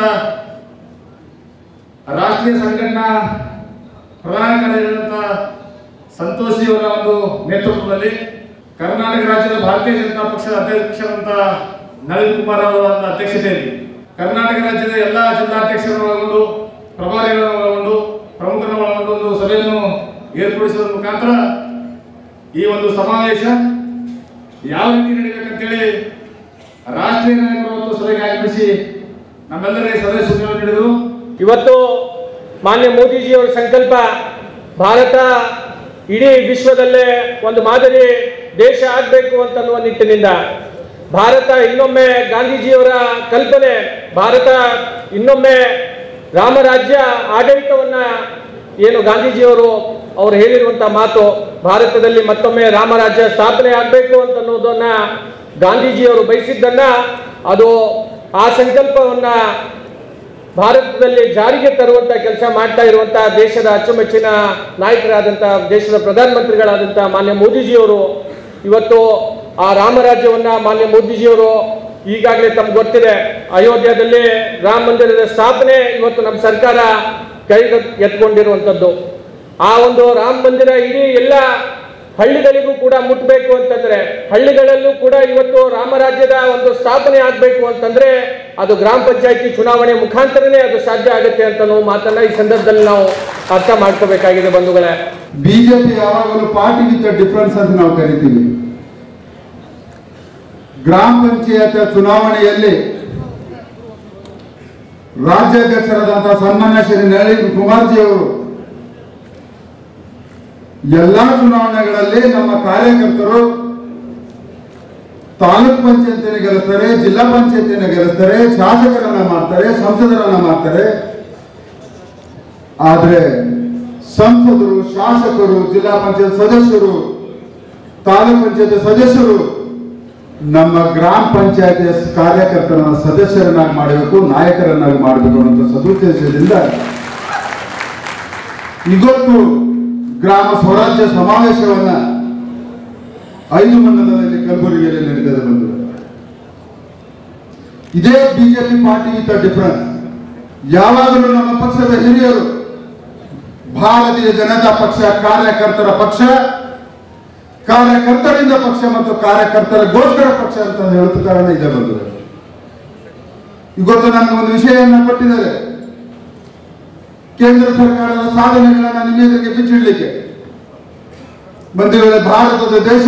ರಾಷ್ಟ್ರೀಯ ಸಂಘಟನಾ ಪ್ರಧಾನ ಕಾರ್ಯದರ್ಶಿಯಾದಂಥ ಸಂತೋಷಿ ಅವರ ಒಂದು ನೇತೃತ್ವದಲ್ಲಿ ಕರ್ನಾಟಕ ರಾಜ್ಯದ ಭಾರತೀಯ ಜನತಾ ಪಕ್ಷದ ಅಧ್ಯಕ್ಷರಾದಂಥ ನಳಿನ್ ಕುಮಾರ್ ಅವರ ಒಂದು ಅಧ್ಯಕ್ಷತೆಯಲ್ಲಿ ಕರ್ನಾಟಕ ರಾಜ್ಯದ ಎಲ್ಲ ಜಿಲ್ಲಾಧ್ಯಕ್ಷರನ್ನು ಒಳಗೊಂಡು ಪ್ರಭಾರಿಗಳನ್ನು ಒಳಗೊಂಡು ಪ್ರಮುಖರನ್ನು ಒಳಗೊಂಡು ಒಂದು ಸಭೆಯನ್ನು ಏರ್ಪಡಿಸುವ ಮುಖಾಂತರ ಈ ಒಂದು ಸಮಾವೇಶ ಯಾವ ರೀತಿ ನಡೀಬೇಕಂತೇಳಿ ರಾಷ್ಟ್ರೀಯ ನಾಯಕರು ಮತ್ತು ಸಭೆಗೆ ಆಗಮಿಸಿ ನಮ್ಮೆಲ್ಲರಿಗೆ ಸಭೆ ಸೂಚನೆ ನೀಡಿದರು ಇವತ್ತು ಮಾನ್ಯ ಮೋದಿಜಿಯವರ ಸಂಕಲ್ಪ ಭಾರತ ಇಡೀ ವಿಶ್ವದಲ್ಲೇ ಒಂದು ಮಾದರಿ ದೇಶ ಆಗಬೇಕು ಅಂತನ್ನುವ ನಿಟ್ಟಿನಿಂದ ಭಾರತ ಇನ್ನೊಮ್ಮೆ ಗಾಂಧೀಜಿಯವರ ಕಲ್ಪನೆ ಭಾರತ ಇನ್ನೊಮ್ಮೆ ರಾಮರಾಜ್ಯ ಆಡಳಿತವನ್ನ ಏನು ಗಾಂಧೀಜಿಯವರು ಅವರು ಹೇಳಿರುವಂಥ ಮಾತು ಭಾರತದಲ್ಲಿ ಮತ್ತೊಮ್ಮೆ ರಾಮರಾಜ್ಯ ಸ್ಥಾಪನೆ ಆಗಬೇಕು ಅಂತನ್ನುವುದನ್ನ ಗಾಂಧೀಜಿಯವರು ಬಯಸಿದ್ದನ್ನ ಅದು ಆ ಸಂಕಲ್ಪವನ್ನ ಭಾರತದಲ್ಲಿ ಜಾರಿಗೆ ತರುವಂತ ಕೆಲಸ ಮಾಡ್ತಾ ಇರುವಂತ ದೇಶದ ಅಚ್ಚುಮೆಚ್ಚಿನ ನಾಯಕರಾದಂಥ ದೇಶದ ಪ್ರಧಾನಮಂತ್ರಿಗಳಾದಂಥ ಮಾನ್ಯ ಮೋದಿಜಿಯವರು ಇವತ್ತು ಆ ರಾಮರಾಜ್ಯವನ್ನ ಮಾನ್ಯ ಮೋದಿಜಿಯವರು ಈಗಾಗಲೇ ತಮ್ಗೆ ಗೊತ್ತಿದೆ ಅಯೋಧ್ಯದಲ್ಲಿ ರಾಮ ಮಂದಿರದ ಸ್ಥಾಪನೆ ಇವತ್ತು ನಮ್ಮ ಸರ್ಕಾರ ಕೈಗೆ ಎತ್ಕೊಂಡಿರುವಂಥದ್ದು ಆ ಒಂದು ರಾಮ ಮಂದಿರ ಇಡೀ ಎಲ್ಲ ಹಳ್ಳಿಗಳಿಗೂ ಕೂಡ ಮುಟ್ಟಬೇಕು ಅಂತಂದ್ರೆ ಹಳ್ಳಿಗಳಲ್ಲೂ ಕೂಡ ಇವತ್ತು ರಾಮರಾಜ್ಯದ ಒಂದು ಸ್ಥಾಪನೆ ಆಗಬೇಕು ಅಂತಂದ್ರೆ ಅದು ಗ್ರಾಮ ಪಂಚಾಯತಿ ಚುನಾವಣೆ ಮುಖಾಂತರನೇ ಅದು ಸಾಧ್ಯ ಆಗುತ್ತೆ ಅಂತ ನಾವು ಮಾತನ್ನ ಈ ಸಂದರ್ಭದಲ್ಲಿ ನಾವು ಅರ್ಥ ಮಾಡ್ಕೋಬೇಕಾಗಿದೆ ಬಂಧುಗಳೇ ಬಿಜೆಪಿ ಯಾವಾಗಲೂ ಪಾರ್ಟಿ ವಿತ್ ಡಿಫರೆನ್ಸ್ ಅಂತ ನಾವು ಕರಿತೀವಿ ಗ್ರಾಮ ಪಂಚಾಯತ್ ಚುನಾವಣೆಯಲ್ಲಿ ರಾಜ್ಯಾಧ್ಯಕ್ಷರಾದಂತಹ ಸನ್ಮಾನ್ಯ ಶ್ರೀ ನಳಿನ್ ಕುಮಾರ್ಜಿ ಅವರು ಎಲ್ಲಾ ಚುನಾವಣೆಗಳಲ್ಲಿ ನಮ್ಮ ಕಾರ್ಯಕರ್ತರು ತಾಲೂಕ್ ಪಂಚಾಯತಿನ ಗೆಲ್ಲಿಸ್ತಾರೆ ಜಿಲ್ಲಾ ಪಂಚಾಯತಿನ ಗೆಲ್ಲಿಸ್ತಾರೆ ಶಾಸಕರನ್ನ ಮಾಡ್ತಾರೆ ಸಂಸದರನ್ನ ಮಾಡ್ತಾರೆ ಆದ್ರೆ ಸಂಸದರು ಶಾಸಕರು ಜಿಲ್ಲಾ ಪಂಚಾಯತ್ ಸದಸ್ಯರು ತಾಲೂಕ್ ಪಂಚಾಯತ್ ಸದಸ್ಯರು ನಮ್ಮ ಗ್ರಾಮ ಪಂಚಾಯತಿ ಕಾರ್ಯಕರ್ತರನ್ನ ಸದಸ್ಯರನ್ನಾಗಿ ಮಾಡಬೇಕು ನಾಯಕರನ್ನಾಗಿ ಮಾಡಬೇಕು ಅನ್ನೋ ಸದುದ್ದೇಶದಿಂದ ಇವತ್ತು ಗ್ರಾಮ ಸ್ವರಾಜ್ಯ ಸಮಾವೇಶವನ್ನ ಐದು ಮಂಡಲದಲ್ಲಿ ಕಲಬುರಗಿಯಲ್ಲಿ ನಡೀತದೆ ಬಂದು ಇದೇ ಬಿಜೆಪಿ ಪಾರ್ಟಿ ವಿತ್ ಡಿಫರೆನ್ಸ್ ಯಾವಾಗಲೂ ನಮ್ಮ ಪಕ್ಷದ ಹಿರಿಯರು ಭಾರತೀಯ ಜನತಾ ಪಕ್ಷ ಕಾರ್ಯಕರ್ತರ ಪಕ್ಷ ಕಾರ್ಯಕರ್ತರಿಂದ ಪಕ್ಷ ಮತ್ತು ಕಾರ್ಯಕರ್ತರ ಗೋಸ್ಕರ ಪಕ್ಷ ಅಂತ ಹೇಳುತ್ತ ಕಾರಣ ಇದೆ ಬಂದಿದೆ ಇವತ್ತು ನಮ್ಗೆ ಒಂದು ವಿಷಯವನ್ನ ಕೊಟ್ಟಿದ್ದಾರೆ ಕೇಂದ್ರ ಸರ್ಕಾರದ ಸಾಧನೆಗಳನ್ನ ನಿಮ್ಮ ಎದುರಿಗೆ ಬಿಚ್ಚಿಡ್ಲಿಕ್ಕೆ ಬಂಧುಗಳೇ ಭಾರತದ ದೇಶ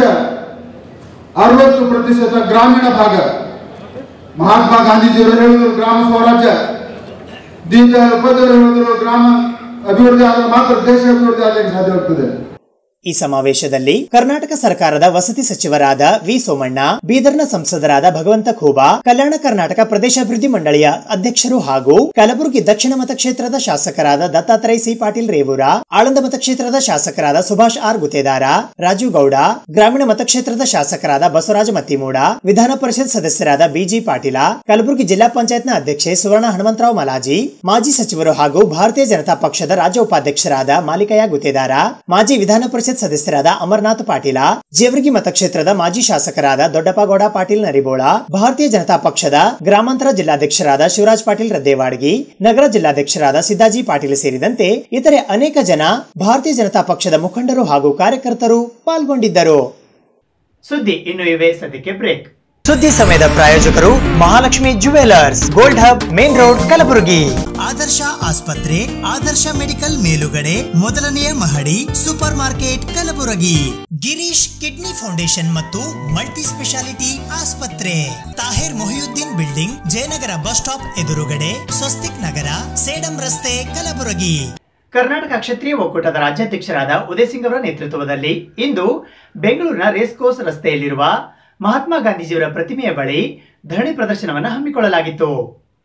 ಅರವತ್ತು ಪ್ರತಿಶತ ಗ್ರಾಮೀಣ ಭಾಗ ಮಹಾತ್ಮ ಗಾಂಧೀಜಿಯವರು ಹೇಳಿದರು ಗ್ರಾಮ ಸ್ವರಾಜ್ಯ ದೀನ್ ದಯಾಳ್ ಉಪಾಧ್ಯಾಯರು ಹೇಳಿದರು ಗ್ರಾಮ ಅಭಿವೃದ್ಧಿ ಆದ್ರೆ ಮಾತ್ರ ದೇಶ ಅಭಿವೃದ್ಧಿ ಆಗಲಿಕ್ಕೆ ಸಾಧ್ಯವಾಗ್ತದೆ ಈ ಸಮಾವೇಶದಲ್ಲಿ ಕರ್ನಾಟಕ ಸರ್ಕಾರದ ವಸತಿ ಸಚಿವರಾದ ವಿ ಸೋಮಣ್ಣ ಬೀದರ್ನ ಸಂಸದರಾದ ಭಗವಂತ ಖೂಬಾ ಕಲ್ಯಾಣ ಕರ್ನಾಟಕ ಪ್ರದೇಶಾಭಿವೃದ್ಧಿ ಮಂಡಳಿಯ ಅಧ್ಯಕ್ಷರು ಹಾಗೂ ಕಲಬುರಗಿ ದಕ್ಷಿಣ ಮತಕ್ಷೇತ್ರದ ಶಾಸಕರಾದ ದತ್ತಾತ್ರೇಯ ಸಿ ಪಾಟೀಲ್ ರೇವೂರ ಆಳಂದ ಮತಕ್ಷೇತ್ರದ ಶಾಸಕರಾದ ಸುಭಾಷ್ ಆರ್ ಗುತ್ತೇದಾರ ರಾಜು ಗೌಡ ಗ್ರಾಮೀಣ ಮತಕ್ಷೇತ್ರದ ಶಾಸಕರಾದ ಬಸವರಾಜ ಮತ್ತಿಮೂಡ ವಿಧಾನ ಪರಿಷತ್ ಸದಸ್ಯರಾದ ಬಿಜಿ ಪಾಟೀಲ ಕಲಬುರಗಿ ಜಿಲ್ಲಾ ಪಂಚಾಯತ್ನ ಅಧ್ಯಕ್ಷೆ ಸುವರ್ಣ ಹನುಮಂತರಾವ್ ಮಲಾಜಿ ಮಾಜಿ ಸಚಿವರು ಹಾಗೂ ಭಾರತೀಯ ಜನತಾ ಪಕ್ಷದ ರಾಜ್ಯ ಉಪಾಧ್ಯಕ್ಷರಾದ ಮಾಲಿಕಯ್ಯ ಗುತ್ತೇದಾರ ಮಾಜಿ ವಿಧಾನ ಪರಿಷತ್ ಸದಸ್ಯರಾದ ಅಮರನಾಥ್ ಪಾಟೀಲ ಜೇವರ್ಗಿ ಮತಕ್ಷೇತ್ರದ ಮಾಜಿ ಶಾಸಕರಾದ ದೊಡ್ಡಪ್ಪಗೌಡ ಪಾಟೀಲ್ ನರಿಬೋಳ ಭಾರತೀಯ ಜನತಾ ಪಕ್ಷದ ಗ್ರಾಮಾಂತರ ಜಿಲ್ಲಾಧ್ಯಕ್ಷರಾದ ಶಿವರಾಜ್ ಪಾಟೀಲ್ ರದ್ದೇವಾಡಗಿ ನಗರ ಜಿಲ್ಲಾಧ್ಯಕ್ಷರಾದ ಸಿದ್ದಾಜಿ ಪಾಟೀಲ್ ಸೇರಿದಂತೆ ಇತರೆ ಅನೇಕ ಜನ ಭಾರತೀಯ ಜನತಾ ಪಕ್ಷದ ಮುಖಂಡರು ಹಾಗೂ ಕಾರ್ಯಕರ್ತರು ಪಾಲ್ಗೊಂಡಿದ್ದರು ಸುದ್ದಿ ಇನ್ನು ಇವೆ ಸದ್ಯಕ್ಕೆ ಬ್ರೇಕ್ ಸುದ್ದಿ ಸಮಯದ ಪ್ರಾಯೋಜಕರು Mahalakshmi jewellers gold hub main road Kalaburagi ಆದರ್ಶ ಆಸ್ಪತ್ರೆ ಆದರ್ಶ ಮೆಡಿಕಲ್ ಮೇಲುಗಡೆ ಮೊದಲನೆಯ ಮಹಡಿ super market Kalaburagi Girish kidney foundation ಮತ್ತು ಮಲ್ಟಿ ಸ್ಪೆಷಾಲಿಟಿ ಆಸ್ಪತ್ರೆ Tahir Mohiuddin building Jayanagar bus stop ಎದುರುಗಡೆ ಸ್ವಸ್ತಿಕ್ ನಗರ ಸೇಡಂ ರಸ್ತೆ ಕಲಬುರಗಿ ಕರ್ನಾಟಕ ಕ್ಷತ್ರಿಯ ಒಕ್ಕೂಟದ ರಾಜ್ಯಾಧ್ಯಕ್ಷರಾದ ಉದಯ್ ಸಿಂಗ್ ಅವರ ನೇತೃತ್ವದಲ್ಲಿ ಇಂದು ಬೆಂಗಳೂರಿನ ರೇಸ್ ಕೋರ್ಸ್ ರಸ್ತೆಯಲ್ಲಿರುವ ಮಹಾತ್ಮ ಗಾಂಧೀಜಿಯವರ ಪ್ರತಿಮೆಯ ಬಳಿ ಧರಣಿ ಪ್ರದರ್ಶನವನ್ನು ಹಮ್ಮಿಕೊಳ್ಳಲಾಗಿತ್ತು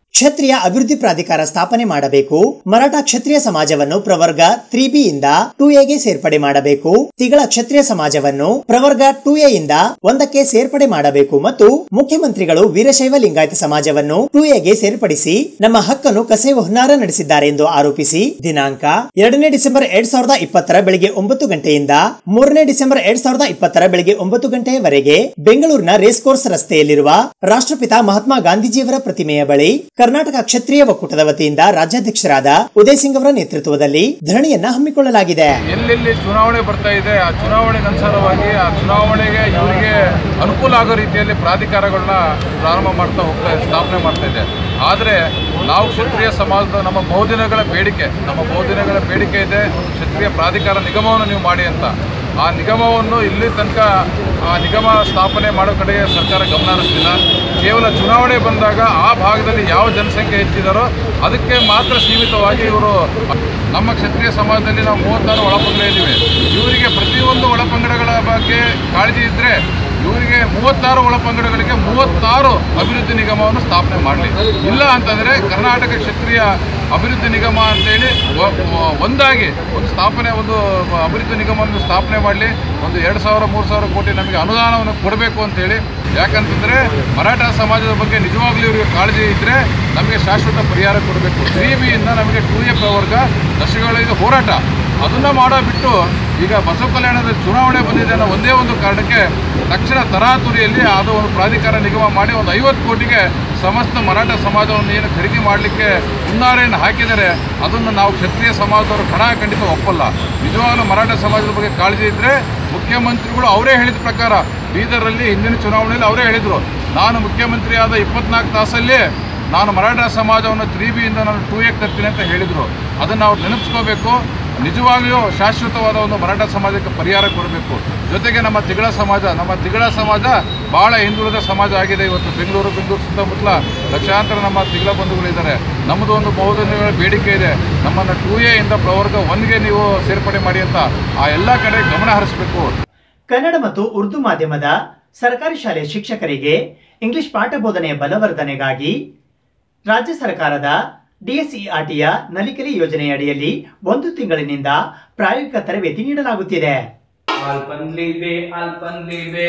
ಕ್ಷತ್ರಿಯ ಅಭಿವೃದ್ಧಿ ಪ್ರಾಧಿಕಾರ ಸ್ಥಾಪನೆ ಮಾಡಬೇಕು ಮರಾಠ ಕ್ಷತ್ರಿಯ ಸಮಾಜವನ್ನು ಪ್ರವರ್ಗ ತ್ರೀ ಬಿ ಇಂದ ಟೂ ಎಗೆ ಸೇರ್ಪಡೆ ಮಾಡಬೇಕು ತಿಗಳ ಕ್ಷತ್ರಿಯ ಸಮಾಜವನ್ನು ಪ್ರವರ್ಗ ಟೂ ಎ ಇಂದ ಒಂದಕ್ಕೆ ಸೇರ್ಪಡೆ ಮಾಡಬೇಕು ಮತ್ತು ಮುಖ್ಯಮಂತ್ರಿಗಳು ವೀರಶೈವ ಲಿಂಗಾಯತ ಸಮಾಜವನ್ನು ಟೂ ಎಗೆ ಸೇರ್ಪಡಿಸಿ ನಮ್ಮ ಹಕ್ಕನ್ನು ಕಸೇವು ಹುನ್ನಾರ ನಡೆಸಿದ್ದಾರೆ ಎಂದು ಆರೋಪಿಸಿ ದಿನಾಂಕ ಎರಡನೇ ಡಿಸೆಂಬರ್ ಎರಡ್ ಸಾವಿರದ ಇಪ್ಪತ್ತರ ಬೆಳಿಗ್ಗೆ ಒಂಬತ್ತು ಗಂಟೆಯಿಂದ ಮೂರನೇ ಡಿಸೆಂಬರ್ ಎರಡ್ ಸಾವಿರದ ಇಪ್ಪತ್ತರ ಬೆಳಿಗ್ಗೆ ಒಂಬತ್ತು ಗಂಟೆಯವರೆಗೆ ಬೆಂಗಳೂರಿನ ರೇಸ್ ಕೋರ್ಸ್ ರಸ್ತೆಯಲ್ಲಿರುವ ರಾಷ್ಟ್ರಪಿತ ಮಹಾತ್ಮ ಗಾಂಧೀಜಿಯವರ ಪ್ರತಿಮೆಯ ಬಳಿ ಕರ್ನಾಟಕ ಕ್ಷತ್ರಿಯ ಒಕ್ಕೂಟದ ವತಿಯಿಂದ ರಾಜ್ಯಾಧ್ಯಕ್ಷರಾದ ಉದಯ್ ಸಿಂಗ್ ಅವರ ನೇತೃತ್ವದಲ್ಲಿ ಧರಣಿಯನ್ನ ಹಮ್ಮಿಕೊಳ್ಳಲಾಗಿದೆ ಎಲ್ಲೆಲ್ಲಿ ಚುನಾವಣೆ ಬರ್ತಾ ಇದೆ ಆ ಚುನಾವಣೆಗೆ ಅನುಸಾರವಾಗಿ ಆ ಚುನಾವಣೆಗೆ ಇವರಿಗೆ ಅನುಕೂಲ ಆಗೋ ರೀತಿಯಲ್ಲಿ ಪ್ರಾಧಿಕಾರಗಳನ್ನ ಪ್ರಾರಂಭ ಮಾಡ್ತಾ ಹೋಗ್ತಾ ಸ್ಥಾಪನೆ ಮಾಡ್ತಾ ಇದೆ ಆದರೆ ನಾವು ಕ್ಷತ್ರಿಯ ಸಮಾಜದ ನಮ್ಮ ಬಹುದಿನಗಳ ಬೇಡಿಕೆ ನಮ್ಮ ಬಹುದಿನಗಳ ಬೇಡಿಕೆ ಇದೆ ಒಂದು ಕ್ಷತ್ರಿಯ ಪ್ರಾಧಿಕಾರ ನಿಗಮವನ್ನು ನೀವು ಮಾಡಿ ಅಂತ ಆ ನಿಗಮವನ್ನು ಇಲ್ಲಿ ತನಕ ಆ ನಿಗಮ ಸ್ಥಾಪನೆ ಮಾಡೋ ಕಡೆಗೆ ಸರ್ಕಾರ ಗಮನ ಹರಿಸ್ತಿಲ್ಲ ಕೇವಲ ಚುನಾವಣೆ ಬಂದಾಗ ಆ ಭಾಗದಲ್ಲಿ ಯಾವ ಜನಸಂಖ್ಯೆ ಹೆಚ್ಚಿದಾರೋ ಅದಕ್ಕೆ ಮಾತ್ರ ಸೀಮಿತವಾಗಿ ಇವರು ನಮ್ಮ ಕ್ಷತ್ರಿಯ ಸಮಾಜದಲ್ಲಿ ನಾವು ಮೂವತ್ತಾರು ಒಳಪಂಗಡ ಇದ್ದೀವಿ ಇವರಿಗೆ ಪ್ರತಿಯೊಂದು ಒಳಪಂಗಡಗಳ ಬಗ್ಗೆ ಕಾಳಜಿ ಇದ್ದರೆ ಇವರಿಗೆ ಮೂವತ್ತಾರು ಒಳಪಂಗಡಗಳಿಗೆ ಮೂವತ್ತಾರು ಅಭಿವೃದ್ಧಿ ನಿಗಮವನ್ನು ಸ್ಥಾಪನೆ ಮಾಡಲಿ ಇಲ್ಲ ಅಂತಂದರೆ ಕರ್ನಾಟಕ ಕ್ಷತ್ರಿಯ ಅಭಿವೃದ್ಧಿ ನಿಗಮ ಅಂತೇಳಿ ಒ- ಒ- ಒಂದಾಗಿ ಒಂದು ಸ್ಥಾಪನೆ ಒಂದು ಅಭಿವೃದ್ಧಿ ನಿಗಮವನ್ನು ಸ್ಥಾಪನೆ ಮಾಡಲಿ ಒಂದು ಎರಡು ಸಾವಿರ ಮೂರು ಸಾವಿರ ಕೋಟಿ ನಮಗೆ ಅನುದಾನವನ್ನು ಕೊಡಬೇಕು ಅಂತೇಳಿ ಯಾಕಂತಂದರೆ ಮರಾಠ ಸಮಾಜದ ಬಗ್ಗೆ ನಿಜವಾಗ್ಲೂ ಇವರಿಗೆ ಕಾಳಜಿ ಇದ್ದರೆ ನಮಗೆ ಶಾಶ್ವತ ಪರಿಹಾರ ಕೊಡಬೇಕು ತ್ರೀ ಬಿಯಿಂದ ನಮಗೆ ಟೂ ಎ ಪ್ರವರ್ಗ ದಶಕಗಳಿಂದ ಹೋರಾಟ ಅದನ್ನು ಮಾಡೋ ಬಿಟ್ಟು ಈಗ ಬಸವ ಕಲ್ಯಾಣದ ಚುನಾವಣೆ ಬಂದಿದೆ ಅನ್ನೋ ಒಂದೇ ಒಂದು ಕಾರಣಕ್ಕೆ ತಕ್ಷಣ ತರಾತುರಿಯಲ್ಲಿ ಅದು ಒಂದು ಪ್ರಾಧಿಕಾರ ನಿಗಮ ಮಾಡಿ ಒಂದು ಐವತ್ತು ಕೋಟಿಗೆ ಸಮಸ್ತ ಮರಾಠ ಸಮಾಜವನ್ನು ಏನು ಖರೀದಿ ಮಾಡಲಿಕ್ಕೆ ಹುನ್ನಾರೆಯನ್ನು ಹಾಕಿದರೆ ಅದನ್ನು ನಾವು ಕ್ಷತ್ರಿಯ ಸಮಾಜದವರು ಕಣ ಖಂಡಿತ ಒಪ್ಪಲ್ಲ ನಿಜವಾಗಲೂ ಮರಾಠ ಸಮಾಜದ ಬಗ್ಗೆ ಕಾಳಜಿ ಇದ್ದರೆ ಮುಖ್ಯಮಂತ್ರಿಗಳು ಅವರೇ ಹೇಳಿದ ಪ್ರಕಾರ ಬೀದರಲ್ಲಿ ಹಿಂದಿನ ಚುನಾವಣೆಯಲ್ಲಿ ಅವರೇ ಹೇಳಿದರು ನಾನು ಮುಖ್ಯಮಂತ್ರಿ ಆದ ಇಪ್ಪತ್ನಾಲ್ಕು ತಾಸಲ್ಲಿ ನಾನು ಮರಾಠ ಸಮಾಜವನ್ನು ತ್ರೀ ಬಿಯಿಂದ ನಾನು ಟೂ ಎಕ್ ತರ್ತೀನಿ ಅಂತ ಹೇಳಿದರು ಅದನ್ನು ಅವ್ರು ನೆನಪಿಸ್ಕೋಬೇಕು ನಿಜವಾಗಿಯೂ ಶಾಶ್ವತವಾದ ಒಂದು ಮರಾಠ ಸಮಾಜಕ್ಕೆ ಪರಿಹಾರ ಕೊಡಬೇಕು ಜೊತೆಗೆ ನಮ್ಮ ತಿಗಳ ಸಮಾಜ ನಮ್ಮ ತಿಗಳ ಸಮಾಜ ಭಾಳ ಹಿಂದುಳಿದ ಸಮಾಜ ಆಗಿದೆ ಇವತ್ತು ಬೆಂಗಳೂರು ಬೆಂಗಳೂರು ಸುತ್ತಮುತ್ತಲ ಲಕ್ಷಾಂತರ ನಮ್ಮ ತಿಗಳ ಬಂಧುಗಳಿದ್ದಾರೆ ನಮ್ಮದು ಒಂದು ಬಹುದಿನಗಳ ಬೇಡಿಕೆ ಇದೆ ನಮ್ಮನ್ನು ಟೂ ಎ ಇಂದ ಪ್ರವರ್ಗ ಒನ್ಗೆ ನೀವು ಸೇರ್ಪಡೆ ಮಾಡಿ ಅಂತ ಆ ಎಲ್ಲ ಕಡೆ ಗಮನ ಹರಿಸಬೇಕು ಕನ್ನಡ ಮತ್ತು ಉರ್ದು ಮಾಧ್ಯಮದ ಸರ್ಕಾರಿ ಶಾಲೆ ಶಿಕ್ಷಕರಿಗೆ ಇಂಗ್ಲಿಷ್ ಪಾಠ ಬೋಧನೆಯ ಬಲವರ್ಧನೆಗಾಗಿ ರಾಜ್ಯ ಸರ್ಕಾರದ ಡಿಎಸ್ಇಆರ್ಟಿಯ ನಲಿಕಲಿ ಯೋಜನೆಯಡಿಯಲ್ಲಿ ಒಂದು ತಿಂಗಳಿನಿಂದ ಪ್ರಾಯೋಗಿಕ ತರಬೇತಿ ನೀಡಲಾಗುತ್ತಿದೆ Alpanlibe, Alpanlibe.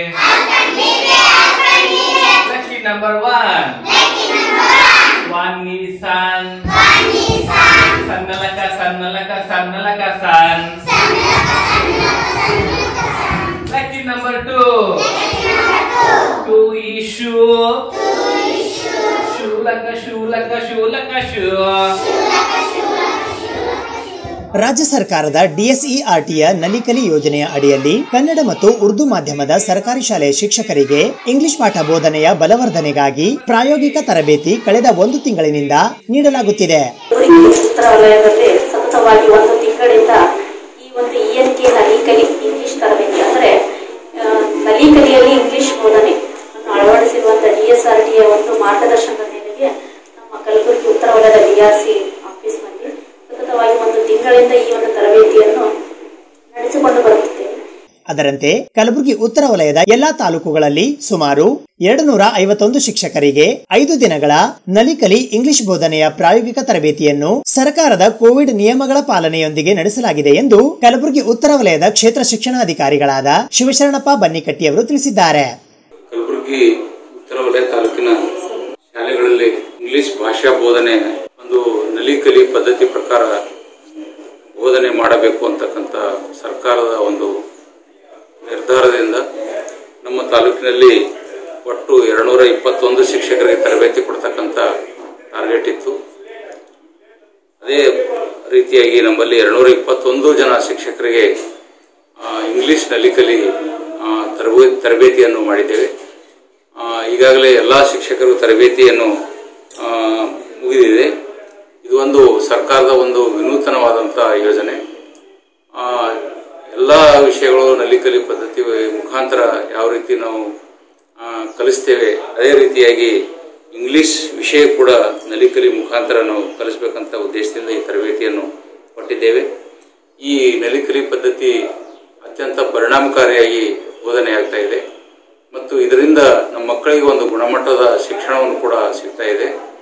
Lucky number one. One Nissan. Sannalaka, Sannalaka, Sannalaka, San. Lucky number two. Two issue. Shulaka, Shulaka, Shulaka, Shulaka, ರಾಜ್ಯ ಸರ್ಕಾರದ ಡಿಎಸ್ಇಆರ್ಟಿಯ ನಲಿಕಲಿ ಯೋಜನೆಯ ಅಡಿಯಲ್ಲಿ ಕನ್ನಡ ಮತ್ತು ಉರ್ದು ಮಾಧ್ಯಮದ ಸರ್ಕಾರಿ ಶಾಲೆಯ ಶಿಕ್ಷಕರಿಗೆ ಇಂಗ್ಲಿಷ್ ಪಾಠ ಬೋಧನೆಯ ಬಲವರ್ಧನೆಗಾಗಿ ಪ್ರಾಯೋಗಿಕ ತರಬೇತಿ ಕಳೆದ ಒಂದು ತಿಂಗಳಿನಿಂದ ನೀಡಲಾಗುತ್ತಿದೆ ಉತ್ತರ ವಲಯದಲ್ಲಿ ಸತತವಾಗಿ ಒಂದು ತಿಂಗಳಿಂದ ಈ ಒಂದು E N K Nalikali English ತರಬೇತಿ ಅಂದರೆ ಆ, ನಲಿಕಲಿಯಲ್ಲಿ ಇಂಗ್ಲಿಷ್ ಬೋಧನೆ ಅನ್ನು ಅಳವಡಿಸಿರುವಂಥ ಡಿ ಎಸ್ ಆರ್ ಟಿಯ ಒಂದು ಮಾರ್ಗದರ್ಶನದ ಮೇರೆಗೆ ನಮ್ಮ ಕಲಬುರಗಿ ಉತ್ತರ ವಲಯದ ಡಿ ಆರ್ ಸಿ ಆಫೀಸ್ನಲ್ಲಿ ಸತತವಾಗಿ ಒಂದು ತಿಂಗಳಿಂದ ಈ ಒಂದು ತರಬೇತಿಯನ್ನು ನಡೆಸಿಕೊಂಡು ಬರುತ್ತಿದ್ದೇವೆ ಅದರಂತೆ ಕಲಬುರಗಿ ಉತ್ತರ ವಲಯದ ಎಲ್ಲಾ ತಾಲೂಕುಗಳಲ್ಲಿ ಸುಮಾರು ಎರಡು ನೂರ ಐವತ್ತೊಂದು ಶಿಕ್ಷಕರಿಗೆ ಐದು ದಿನಗಳ ನಲಿಕಲಿ ಇಂಗ್ಲಿಷ್ ಬೋಧನೆಯ ಪ್ರಾಯೋಗಿಕ ತರಬೇತಿಯನ್ನು ಸರ್ಕಾರದ ಕೋವಿಡ್ ನಿಯಮಗಳ ಪಾಲನೆಯೊಂದಿಗೆ ನಡೆಸಲಾಗಿದೆ ಎಂದು ಕಲಬುರಗಿ ಉತ್ತರ ವಲಯದ ಕ್ಷೇತ್ರ ಶಿಕ್ಷಣಾಧಿಕಾರಿಗಳಾದ ಶಿವಶರಣಪ್ಪ ಬನ್ನಿಕಟ್ಟಿಯವರು ತಿಳಿಸಿದ್ದಾರೆ ಕಲಬುರಗಿ ಉತ್ತರ ವಲಯ ತಾಲೂಕಿನ ಶಾಲೆಗಳಲ್ಲಿ ಇಂಗ್ಲಿಷ್ ಭಾಷಾ ಬೋಧನೆ ಒಂದು ನಲಿಕಲಿ ಪದ್ಧತಿ ಪ್ರಕಾರ ಬೋಧನೆ ಮಾಡಬೇಕು ಅಂತಕ್ಕಂಥ ಸರ್ಕಾರದ ಒಂದು ನಿರ್ಧಾರದಿಂದ ನಮ್ಮ ತಾಲೂಕಿನಲ್ಲಿ ಒಟ್ಟು ಎರಡುನೂರ ಇಪ್ಪತ್ತೊಂದು ಶಿಕ್ಷಕರಿಗೆ ತರಬೇತಿ ಕೊಡ್ತಕ್ಕಂಥ ಟಾರ್ಗೆಟ್ ಇತ್ತು ಅದೇ ರೀತಿಯಾಗಿ ನಮ್ಮಲ್ಲಿ ಎರಡುನೂರ ಇಪ್ಪತ್ತೊಂದು ಜನ ಶಿಕ್ಷಕರಿಗೆ ಆ, ಇಂಗ್ಲಿಷ್ ನಲಿಕಲಿ ಆ, ತರಬೇ ತರಬೇತಿಯನ್ನು ಮಾಡಿದ್ದೇವೆ ಆ, ಈಗಾಗಲೇ ಎಲ್ಲ ಶಿಕ್ಷಕರು ತರಬೇತಿಯನ್ನು ಆ, ಮುಗಿದಿದೆ ಇದು ಒಂದು ಸರ್ಕಾರದ ಒಂದು ವಿನೂತನವಾದಂಥ ಯೋಜನೆ ಆ, ಎಲ್ಲ ವಿಷಯಗಳು ನಲಿಕಲಿ ಪದ್ಧತಿ ಮುಖಾಂತರ ಯಾವ ರೀತಿ ನಾವು ಆ, ಕಲಿಸ್ತೇವೆ ಅದೇ ರೀತಿಯಾಗಿ ಇಂಗ್ಲಿಷ್ ವಿಷಯ ಕೂಡ ನಲಿಕಲಿ ಮುಖಾಂತರ ನಾವು ಕಲಿಸ್ಬೇಕಂತ ಉದ್ದೇಶದಿಂದ ಈ ತರಬೇತಿಯನ್ನು ಕೊಟ್ಟಿದ್ದೇವೆ ಈ ನಲಿಕಲಿ ಪದ್ಧತಿ ಅತ್ಯಂತ ಪರಿಣಾಮಕಾರಿಯಾಗಿ ಬೋಧನೆಯಾಗ್ತಾ ಇದೆ ಮತ್ತು ಇದರಿಂದ ನಮ್ಮ ಮಕ್ಕಳಿಗೆ ಒಂದು ಗುಣಮಟ್ಟದ ಶಿಕ್ಷಣವನ್ನು ಕೂಡ ಸಿಗ್ತಾ ಇದೆ